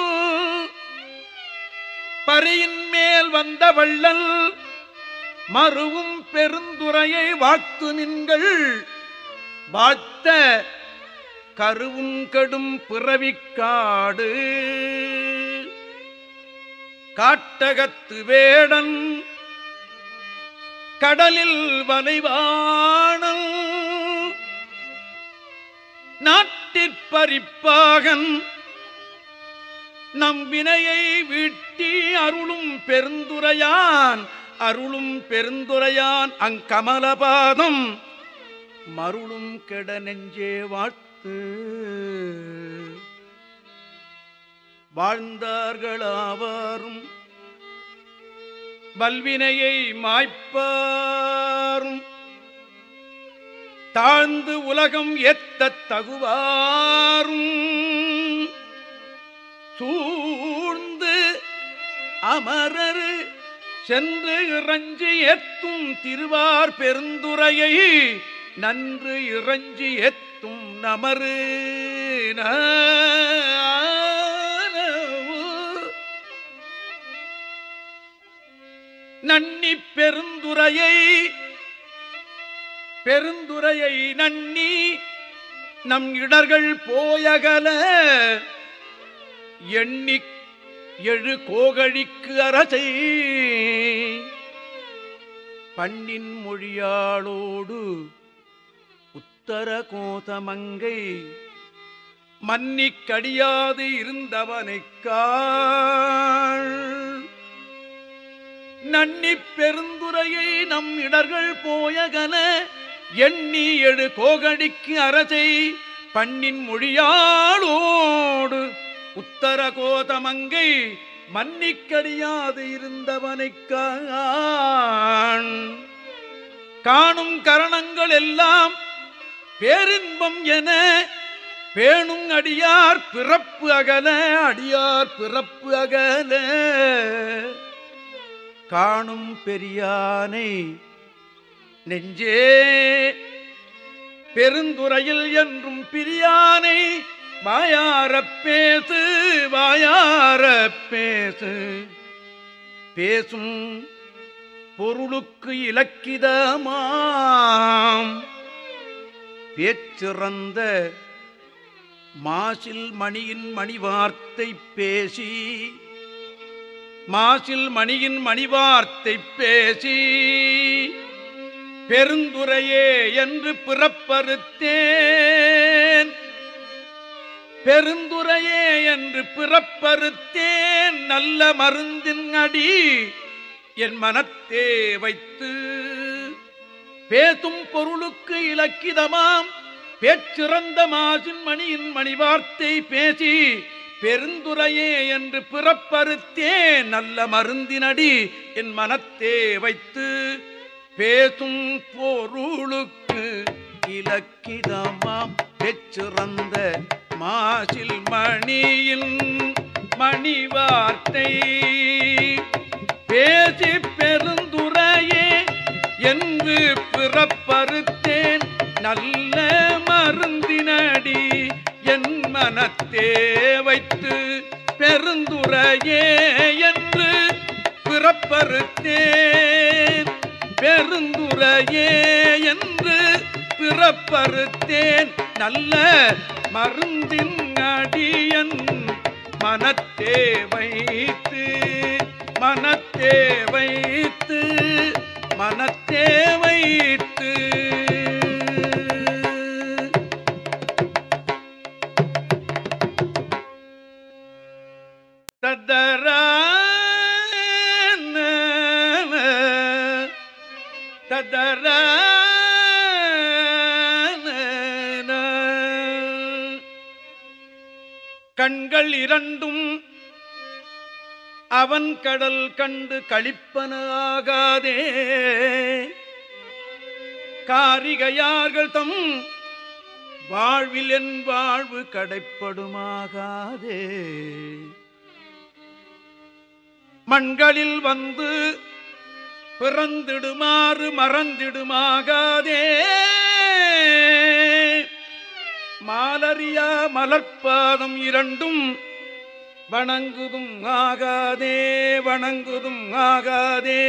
பரியின் மேல் வந்த வள்ளல் மறுவும் பெருந்துரையை வாக்கு நின்கள் வாழ்த்த கருவும் கெடும் பிறவிக்காடு காட்டகத்து வேடன் கடலில் வலைவாணம் நாட்டிற்பறிப்பாகன் நம் வினையை வீட்டி அருளும் பெருந்துரையான் அருளும் பெருந்துரையான் அங்கமலபாதம் மருளும் கெட நெஞ்சே வாழ்த்து வாழ்ந்தார்களாவாரும் வல்வினையை மாய்ப்பாரும் தாழ்ந்து உலகம் ஏத்தத் தகுவாரும் சூழ்ந்து அமரர் சென்று இறஞ்சி ஏத்தும் திருவார் பெருந்துரையை நன்று இறஞ்சி ஏத்தும் நமரு நன்னி பெருந்துரையை பெருந்துரையை நன்னி நம் இடர்கள் போயகல எண்ணி எழு கோகழிக்கு அரசை பண்ணின் மொழியாளோடு உத்தர கோதமங்கை மன்னிக் கடியாது இருந்தவனைக் காள் நன்னி பெருந்துரையை நம் இடர்கள் போயகல எண்ணி எழு கோகடிக்கு அரசை பண்ணின் மொழியாளோடு உத்தர கோதமங்கை மன்னிக்கடியாது இருந்தவனைக் காண் காணும் கரணங்கள் எல்லாம் பேரின்பம் என பேணும் அடியார் பிறப்பு அகல அடியார் பிறப்பு அகல காணும் பெரியானை நெஞ்சே பெருந்துறையில் என்றும் பிரியானை வாயாரப் பேசு வாயாரப் பேசு பேசும் பொருளுக்கு இலக்கிதமாம் பேச்சிறந்த மாசில் மணியின் மணிவார்த்தை பேசி மாசில் மணியின் மணிவார்த்தை பேசி பெருந்துரையே என்று பிறப்பறுத்தேன் பெருந்துரையே என்று பிறப்பறுத்தேன் நல்ல மருந்தின் அடி என் மனத்தே வைத்து பேசும் பொருளுக்கு இலக்கிதமாம் பேச்சிறந்த மாசின் மணியின் மணிவார்த்தை பேசி பெருந்துரையே என்று பிறப்பறுத்தேன் நல்ல மருந்தினடி என் மனத்தே வைத்து பேசும் பொருளுக்கு இலக்கிதமாம் பெச்சிறந்த மாசில் மணியின் மணிவார்த்தை பேசி பெருந்துரையே என்று பிறப்பறுத்தேன் நல்ல மருந்தினடி என் மனத்தே வைத்து பெருந்துரையே என்று பிறப்பறுத்தேன் பெருந்துரையே என்று பிறப்பறுத்தேன் நல்ல மருந்தின் அடியன் மனத்தே வைத்து மனத்தே வைத்து மனத்தே வைத்து ததரா ததரா கண்கள் இரண்டும் அவன் கடல் கண்டு களிப்பனாகாதே காரிகையார்கள் தம் வாழ்வில் என் வாழ்வு கடைப்படுமாகாதே மண்களில் வந்து பிறந்திடுமாறு மறந்திடுமாகாதே மாலரியா மலர்பாதம் இரண்டும் வணங்குதும் ஆகாதே வணங்குதும் ஆகாதே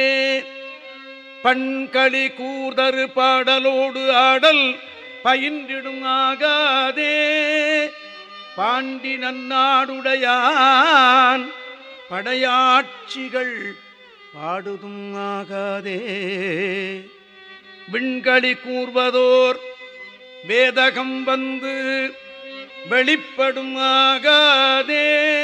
பண்களி கூர்தரு பாடலோடு ஆடல் பயின்றிடும் ஆகாதே பாண்டி நன்னாடுடையான் படையாட்சிகள் பாடுதும் ஆகாதே விண்களி கூர்வதோர் வேதகம் வந்து வெளிப்படும் ஆகாதே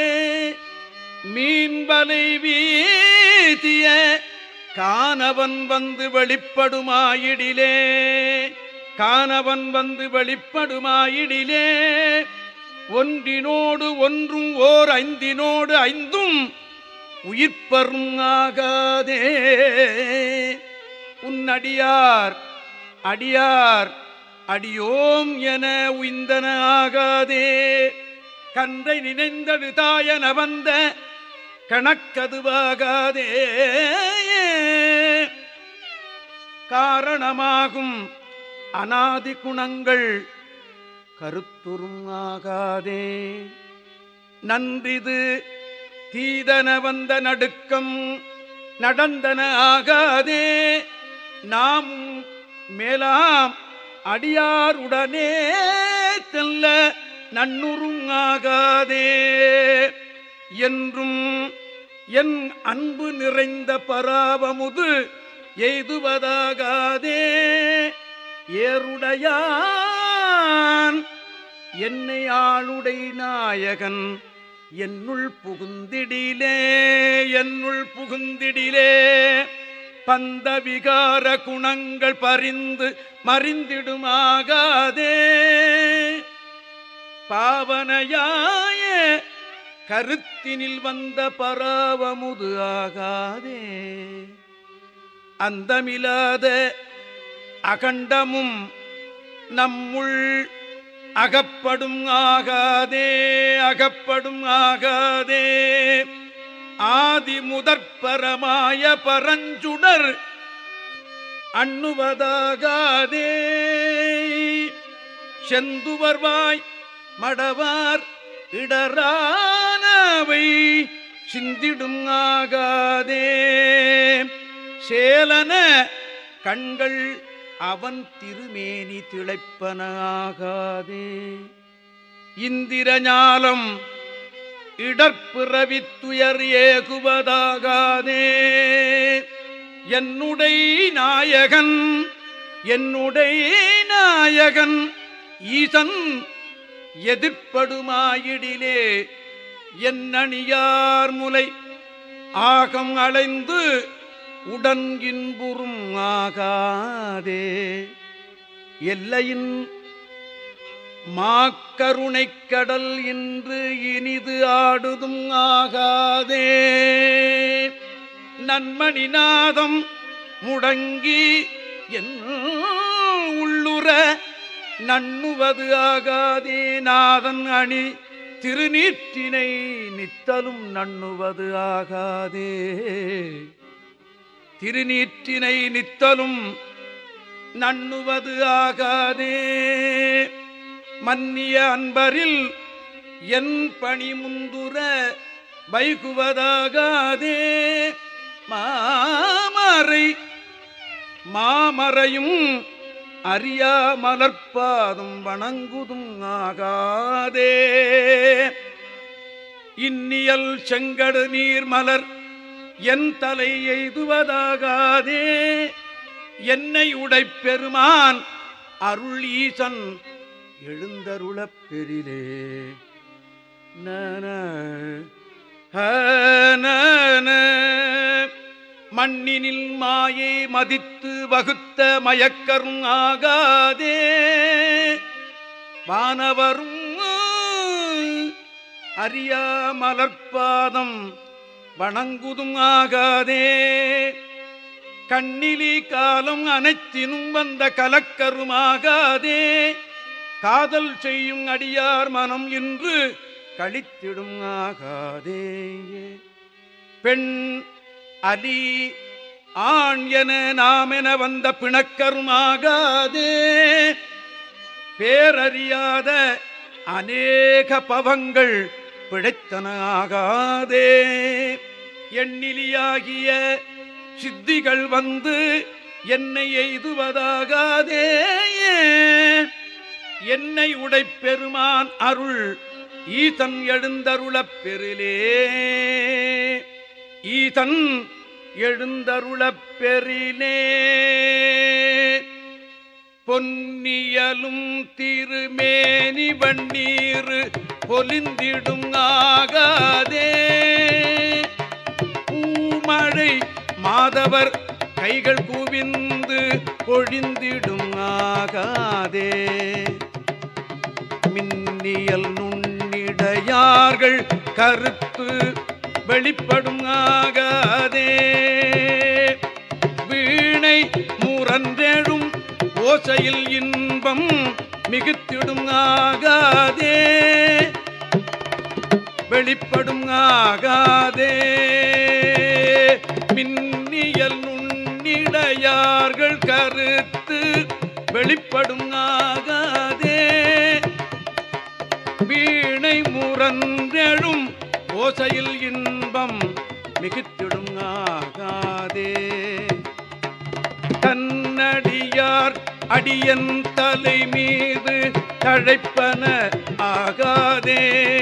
மீன்வலை வீசிய கானவன் வந்து வெளிப்படுமாயிடிலே கானவன் வந்து வெளிப்படுமாயிடிலே ஒன்றினோடு ஒன்றும் ஓர் ஐந்தினோடு ஐந்தும் உயிர்ப்பரும் ஆகாதே உன்னடியார் அடியார் அடியோம் என உய்ந்தன ஆகாதே கன்றை நினைந்தடு தாயன வந்த கணக்கதுவாகாதே காரணமாகும் அனாதி குணங்கள் கருத்துரும் ஆகாதே நன்றிது தீதன வந்த நடுக்கம் நடந்தன ஆகாதே நாம் மேலாம் அடியாருடனே செல்ல நன்னுருங்காகாதே என்றும் என் அன்பு நிறைந்த பராவமுது எய்துவதாகாதே ஏருடையான் என்னை ஆளுடை நாயகன் என்னுள் புகுந்திடிலே என்னுள் புகுந்திடிலே பந்த விகார குணங்கள் பறிந்து மறிந்திடுமாகாதே பாவனையாய கருத்தினில் வந்த பராவமுது ஆகாதே அந்தமில்லாத அகண்டமும் நம்முள் அகப்படும் ஆகாதே அகப்படும் ஆகாதே ஆதி முதற்பரமாய பரஞ்சுடர் அண்ணுவதாகாதே செந்துவர்வாய் மடவார் இடரானவை சிந்திடும் ஆகாதே சேலன கண்கள் அவன் திருமேனி திளைப்பன ஆகாதே இந்திர ஞாலம் இடர்பிறவித்துயர் ஏகுவதாகாதே என்னுடைய நாயகன் என்னுடைய நாயகன் ஈசன் எதிர்ப்படுமாயிடிலே என்னணியார் முலை ஆகம் அலைந்து உடன் இன்புறும் ஆகாதே எல்லையின் மாக்கருணைக் கடல் இன்று இனிது ஆடுதும் ஆகாதே நன்மணிநாதம் முடங்கி என் உள்ளுற நண்ணுவது ஆகாதே நாதன் அணி திருநீற்றினை நித்தலும் நண்ணுவது ஆகாதே திருநீற்றினை நித்தலும் நண்ணுவது ஆகாதே மன்னிய அன்பரில் என் பணி முந்துர வைகுவதாகாதே மாமரை மாமரையும் அறியா மலர்ப்பாதும் வணங்குதும் ஆகாதே இன்னியல் செங்கடு நீர் மலர் என் தலை எய்துவதாகாதே என்னை உடைப் பெருமான் அருள் ஈசன் எழுந்தருளப் பெரிலே நன ஹன மண்ணினில் மாயை மதித்து வகுத்த மயக்கரும் ஆகாதே வானவரும் அறியா மலர்பாதம் வணங்குதும் ஆகாதே கண்ணிலி காலம் அனைத்தினும் வந்த கலக்கருமாகாதே காதல் செய்யும் அடியார் மனம் இன்று கழித்திடும் ஆகாதே பெண் அலி ஆண் என நாமென வந்த பிணக்கருமாகாதே பேரறியாத அநேக பவங்கள் பிழைத்தன ஆகாதே எண்ணிலியாகிய சித்திகள் வந்து என்னை எய்துவதாகாதே என்னை உடைப் பெருமான் அருள் ஈதன் எழுந்தருளப் பெறிலே ஈதன் எழுந்தருளப் பெறிலே பொன்னியலும் திருமேனி வண்ணீர் பொலிந்திடும் ஆகாதே பூமழை மாதவர் கைகள் குவிந்து பொழிந்திடும் ஆகாதே மின்னியல் நுண்ணிடையார்கள் கருத்து வெளிப்படும் ஆகாதே வீணை முரன்றெழும் ஓசையில் இன்பம் மிகுத்திடும் ஆகாதே வெளிப்படும் ஆகாதே மின்னியல் நுண்ணிடையார்கள் கருத்து வெளிப்படும் ஆகாதே வீணை முரன்றெழும் ஓசையில் இன்பம் மிகுத்திடும் ஆகாதே தன்னடியார் அடியன் தலை மீது தழைப்பன ஆகாதே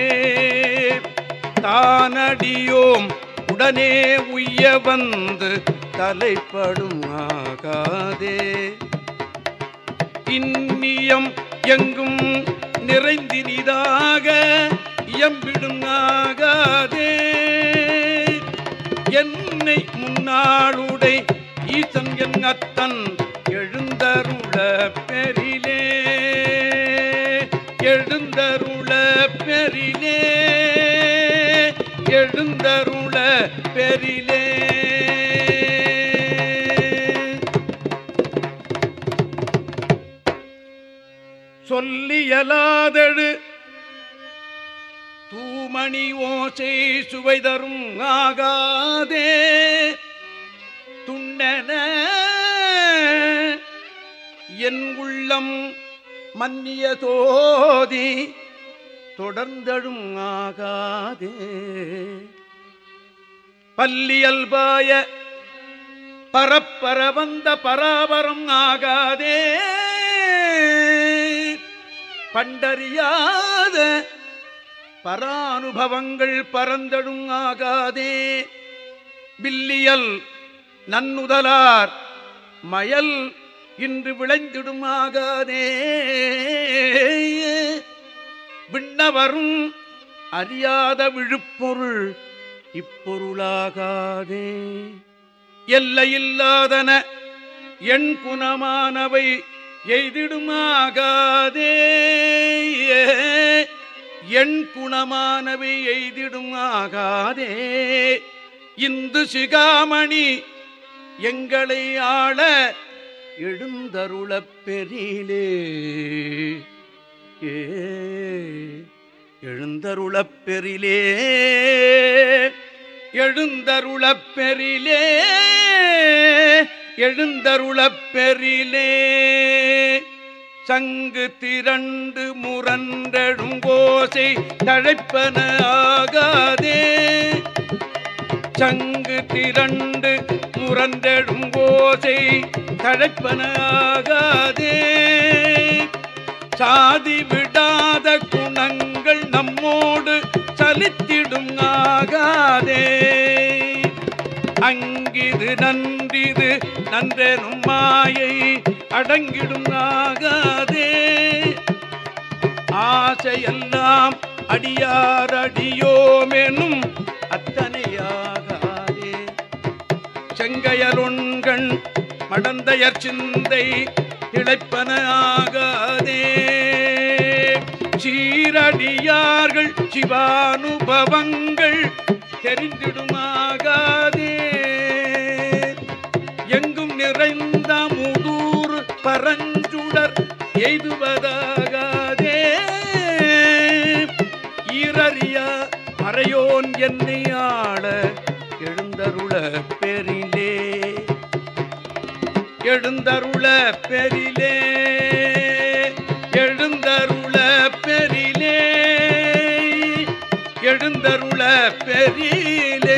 தானடியோம் உடனே உய்ய வந்து தலைப்படும் ஆகாதே இன்னியம் எங்கும் நிறைந்தினிதாக இயம்பிடும் ஆகாதே என்னை முன்னாளுடை ஈசன் என் அத்தன் எழுந்தருள பெரிலே எழுந்தருள பெரிலே எழுந்தருள பெரிலே சொல்லியலாதழு தூமணி ஓசை சுவை தரும் ஆகாதே துண்ணன உள்ளம் மன்னிய தோதி தொடர்ந்தழும் ஆகாதே பல்லியல்பாய பரப்பர வந்த பராபரம் ஆகாதே பண்டறியாத பரானுபவங்கள் பரந்தடும் ஆகாதே பில்லியல் நன்னுதலார் மயல் இன்று விளைந்திடும் ஆகாதே விண்ணவரும் அறியாத விழுப்பொருள் இப்பொருளாகாதே எல்லையில்லாதன எண் குணமானவை எய்திடுமாகாதே எண் குணமானவை எய்திடுமாகாதே இந்து சிகாமணி எங்களை ஆள எழுந்தருளப் பெரிலே ஏ எழுந்தருளப் பெரிலே எழுந்தருளப் பெரிலே எழுந்தருளப் பெரிலே சங்கு திரண்டு முரண்டழுங்கோசை தழைப்பன ஆகாதே சங்கு திரண்டு முரண்டழுங்கோசை தழைப்பன ஆகாதே சாதி விடாத குணங்கள் நம்மோடு சலித்திடும் ஆகாதே அங்கிது நன்றிது நன்றெனும் மாயை அடங்கிடும் ஆகாதே ஆசையெல்லாம் அடியார் அடியோமெனும் அத்தனையாகாதே செங்கையலொண்கண் மடந்தையர் சிந்தை இழைப்பன ஆகாதே சீரடியார்கள் சிவானுபவங்கள் தெரிந்திடுமாகாதே எங்கும் நிறைந்த முதூர் பரஞ்சுடர் எய்துவதாகாதே ஈரறியா மறையோன் என்னை ஆள எழுந்தருள பெரிலே எழுந்தருள பெரிலே எழுந்தருள பெரிலே எழுந்தருள பெரிலே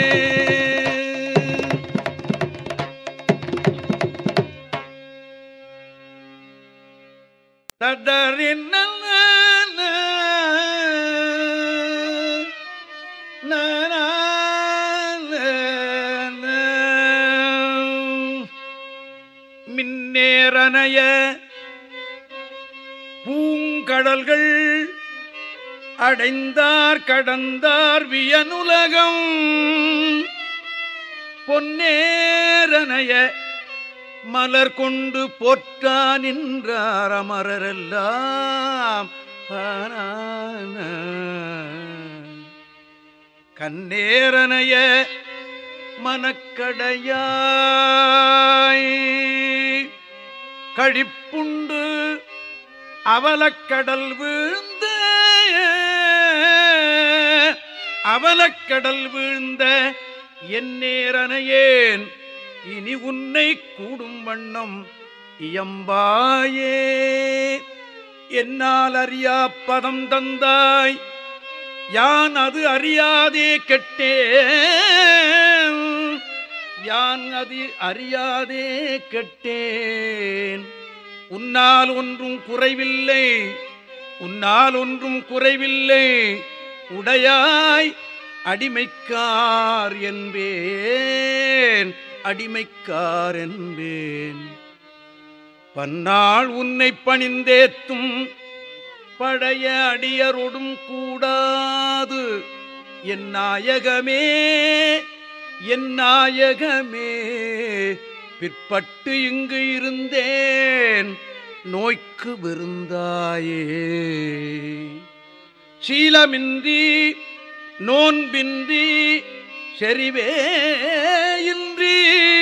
தடறின் மின்னேரனைய பூங்கடல்கள் அடைந்தார் கடந்தார் வியனுலகம் பொன்னேரனைய மலர் கொண்டு போற்றா நின்றார் அமரரெல்லாம் ஆனான. கண்ணேரனைய மனக்கடையாய் கழிப்புண்டு அவலக்கடல் வீழ்ந்த அவலக்கடல் வீழ்ந்த என் நேரனையேன் இனி உன்னை கூடும் வண்ணம் இயம்பாயே என்னால் அறியா பதம் தந்தாய் யான் அது அறியாதே கெட்டேன் யான் அது அறியாதே கெட்டேன் உன்னால் ஒன்றும் குறைவில்லை உன்னால் ஒன்றும் குறைவில்லை உடையாய் அடிமைக்கார் என்பேன் அடிமைக்கார் என்பேன் பன்னாள் உன்னை பணிந்தேத்தும் பழைய அடியரொடும் கூடாது என் நாயகமே என் நாயகமே பிற்பட்டு இங்கு இருந்தேன் நோய்க்கு விருந்தாயே சீலமின்றி நோன்பின்றி செறிவே இன்றி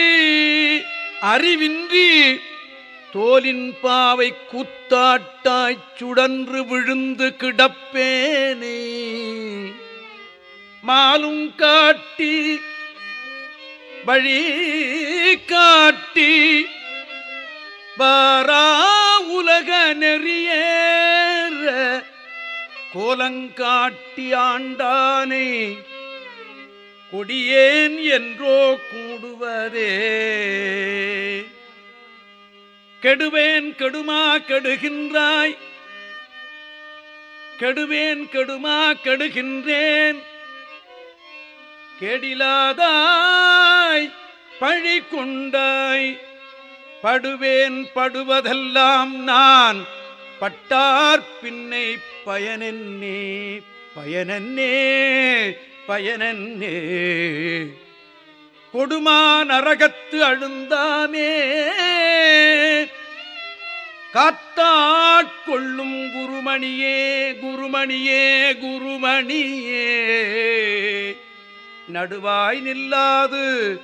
அறிவின்றி தோலின் பாவை கூத்தாட்டாய்ச் சுடன்று விழுந்து கிடப்பேனே மாலும் காட்டி வழி காட்டி வாரா உலக நெறியேற கோலங்காட்டி ஆண்டானை கொடியேன் என்றோ கூடுவதே கெடுவேன் கெடுமா கெடுகின்றாய் கெடுவேன் கெடுமா கெடுகின்றேன் கெடிலாதாய் பழி கொண்டாய் படுவேன் படுவதெல்லாம் நான் பட்டார் பின்னை பயனென்னே பயனென்னே பயனென்னே கொடுமா நரகத்து அழுந்தாமே காத்தாட்கொள்ளும் குருமணியே குருமணியே குருமணியே நடுவாய் நில்லாது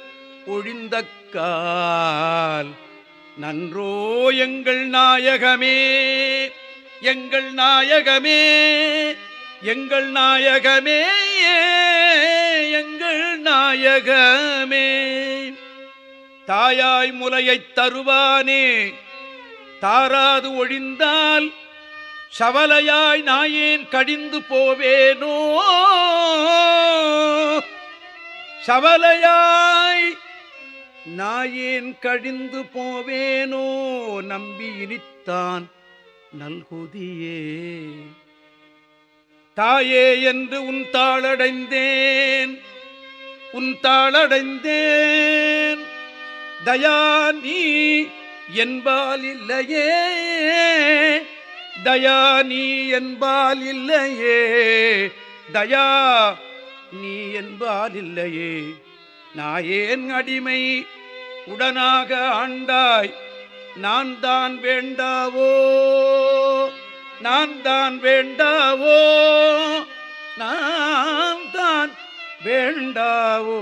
ஒழிந்தக்கால் நன்றோ எங்கள் நாயகமே எங்கள் நாயகமே எங்கள் நாயகமே எங்கள் நாயகமே தாயாய் முலையைத் தருவானே தாராது ஒழிந்தால் சவலையாய் நாயேன் கடிந்து போவேனோ சவலையாய் நாயேன் கழிந்து போவேனோ நம்பி இனித்தான் நல்குதியே தாயே என்று உன் தாளடைந்தேன் உன் தாளடைந்தேன் தயா நீ என்பால் இல்லையே தயா நீ என்பால் இல்லையே தயா நீ என்பால் இல்லையே நாயேன் அடிமை உடனாக ஆண்டாய் நான் தான் வேண்டாவோ நான் தான் வேண்டாவோ நான் தான் வேண்டாவோ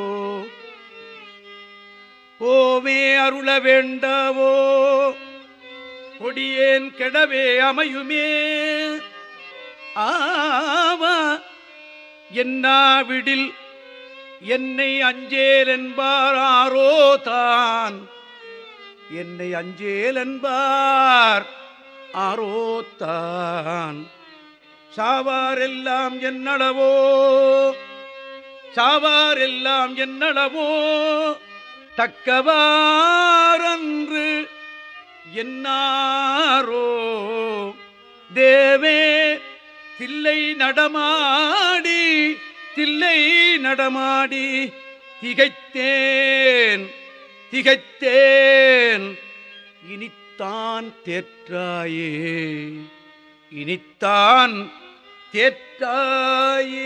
ஓவே அருள வேண்டாவோ கொடியேன் கெடவே அமையுமே ஆவா என்னாவிடில் என்னை அஞ்சேல் என்பார் ஆரோ தான் என்னை அஞ்சேல் என்பார் ஆரோ தான் சாவாரெல்லாம் என்னளவோ சாவாரெல்லாம் என்னளவோ தக்கவாரன்று என்னாரோ தேவே தில்லை நடமாடி தில்லை நடமாடி திகைத்தேன் திகைத்தேன் இனித்தான் தேற்றாயே இனித்தான் தேற்றாயே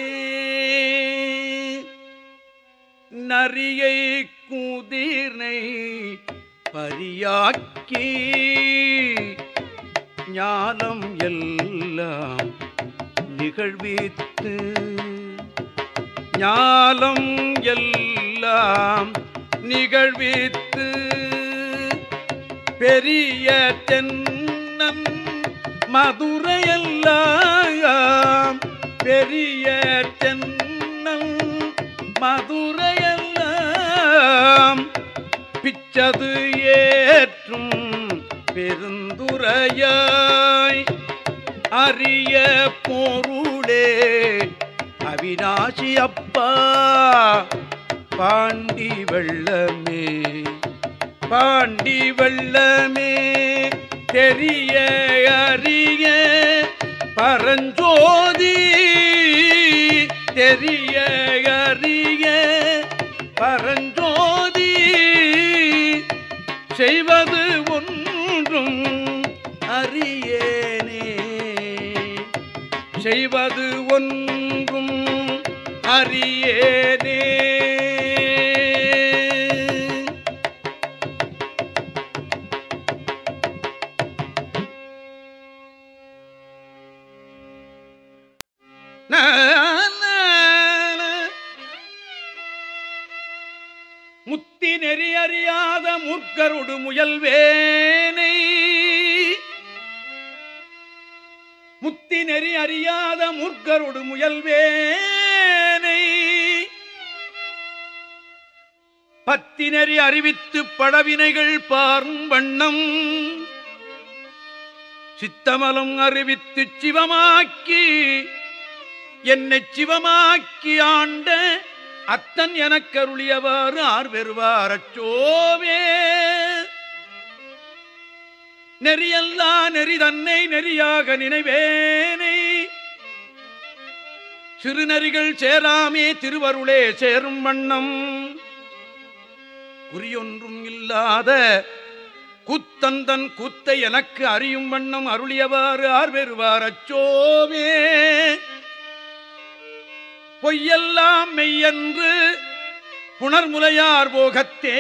நரியை குதிரை பரியாக்கி ஞானம் எல்லாம் நிகழ்வித்து ஞாலம் எல்லாம் நிகழ்வித்து பெரிய தென்னன் மதுரையெல்லாம் பெரிய தென்னன் மதுரையெல்லாம் பிச்சது ஏற்றும் பெருந்துரையாய் அரிய பொருளே அவிநாசி அப்பா பாண்டி வெள்ளமே பாண்டி வெள்ளமே தெரிய அறிய பரஞ்சோதி தெரிய அறிய பரஞ்சோதி செய்வது ஒன்றும் அறியேனே செய்வது ஒன்றும் அறியேனே நா, நா, நா. முத்தி நெறி அறியாத முற்கருடு முயல்வேனை முத்தி நெறி அறியாத முற்கருடு முயல்வேனை பத்தி நெறி அறிவித்து படவினைகள் பாரும் வண்ணம் சித்தமலம் அறிவித்து சிவமாக்கி என்னை சிவமாக்கி ஆண்ட அத்தன் எனக்கருளியவாறு ஆர் பெறுவார் அச்சோவே நெறியல்லா நெறி தன்னை நெறியாக நினைவேனை சிறுநெறிகள் சேராமே திருவருளே சேரும் வண்ணம் குறியொன்றும் இல்லாத குத்தந்தன் குத்தை எனக்கு அறியும் வண்ணம் அருளியவாறு ஆர் பெறுவார் அச்சோவே பொய்யெல்லாம் மெய்யன்று புனர்முலையார் போகத்தே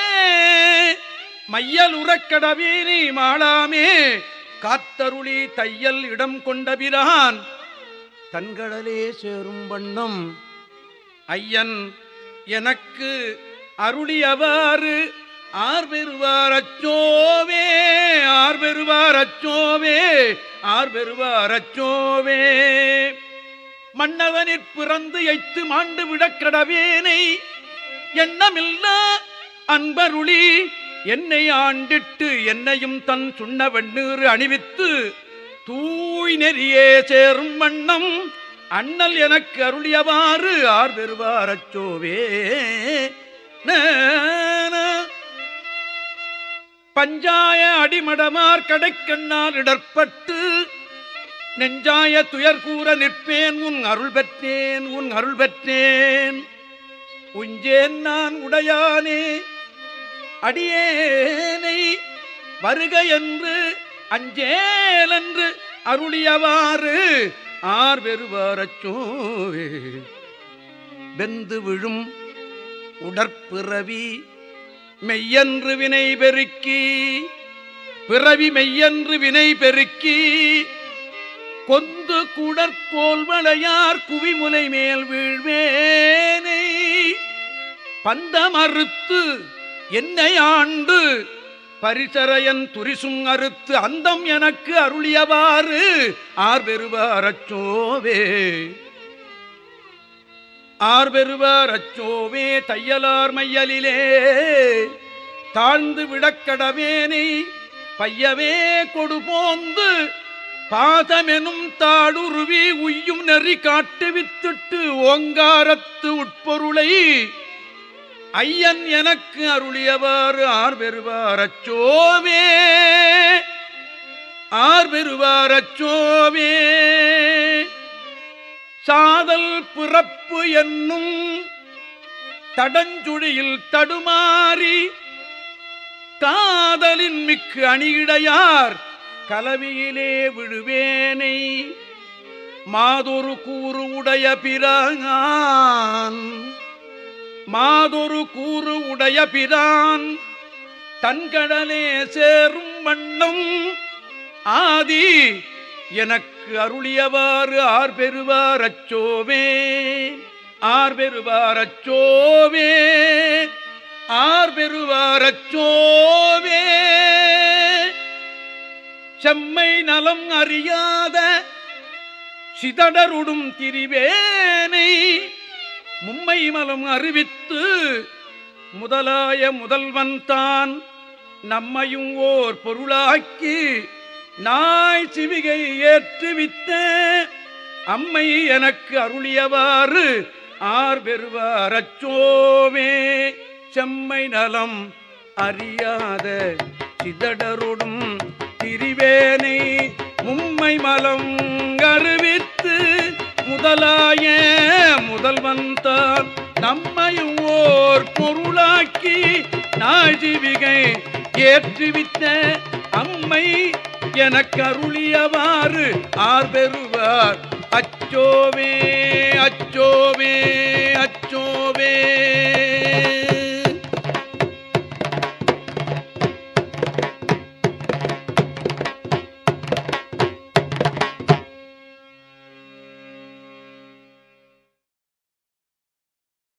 மையல் உறக்கடவீனி மாளாமே காத்தருளி தையல் இடம் கொண்டபிரான் தன்கடலே சேரும் வண்ணம் ஐயன் எனக்கு அருளியவாறு ஆர் பெறுவார் அச்சோவே ஆர் பெறுவார் அச்சோவே ஆர் பெறுவார் அச்சோவே மன்னவனிற் பிறந்து எய்த்து மாண்டு விடக்கடவேனை எண்ணமில்லா அன்பருளி என்னை ஆண்டிட்டு என்னையும் தன் சுண்ண வெண்ணீறு அணிவித்து தூய் நெறியே சேரும் வண்ணம் அண்ணல் எனக்கு அருளியவாறு ஆர் பெறுவார் அச்சோவே பஞ்சாய அடிமடமார் கடைக்கண்ணால் இடர்பட்டு நெஞ்சாய துயர் கூற நிற்பேன் உன் அருள் பெற்றேன் உன் அருள் பெற்றேன் உஞ்சேன் நான் உடையானே அடியேனை வருக என்று அஞ்சேல் என்று அருளியவாறு ஆர் வெறுவாரச்சோவே வெந்து விழும் உடற்பிறவி மெய்யன்று வினை பெருக்கி பிறவி மெய்யன்று வினை பெருக்கி கொந்து குடற்கோல் வளையார் குவிமுலை மேல் வீழ்வேனை பந்தமறுத்து என்னை ஆண்டு பரிசரையன் துரிசும் அறுத்து அந்தம் எனக்கு அருளியவாறு ஆர் பெறுவார் அச்சோவே ஆர் பெறுவார் அச்சோவே தையலார் மையலிலே தாழ்ந்து விடக்கடவேனை பையவே கொடுபோந்து பாதமெனும் தாடுருவி உய்யும் நெறி காட்டு வித்துட்டு ஓங்காரத்து உட்பொருளை ஐயன் எனக்கு அருளியவாறு ஆர் பெறுவார் அச்சோவே ஆர் பெறுவார் அச்சோவே சாதல் பிறப்பு என்னும் தடஞ்சுழியில் தடுமாறி காதலின் மிக்கு அணியிடையார் கலவியிலே விழுவேனை மாதொரு கூறு உடைய பிரான் மாதொரு கூறு உடைய பிரான் தன்கடலே சேரும் வண்ணம் ஆதி எனக்கு அருளியவாறு ஆர் பெறுவார் அச்சோவே ஆர் பெறுவார் அச்சோவே ஆர் பெறுவார் அச்சோவே செம்மை நலம் அறியாத சிதடருடும் திரிவேனை மும்மை மலம் அறிவித்து முதலாய முதல்வன் தான் நம்மையும் ஓர் பொருளாக்கி நாய் சிவிகை ஏற்றுவித்த அம்மை எனக்கு அருளியவாறு ஆர் பெறுவார் அச்சோமே செம்மை நலம் அறியாத சிதடருடும் திரிவேனை மும்மை மலம் அறிவித்து முதலாய முதல்வன் தான் நம்மையும் ஓர் பொருளாக்கி நாஜிவிகை ஏற்றுவித்த அம்மை எனக்கு அருளியவாறு ஆர் பெறுவார் அச்சோவே அச்சோவே அச்சோவே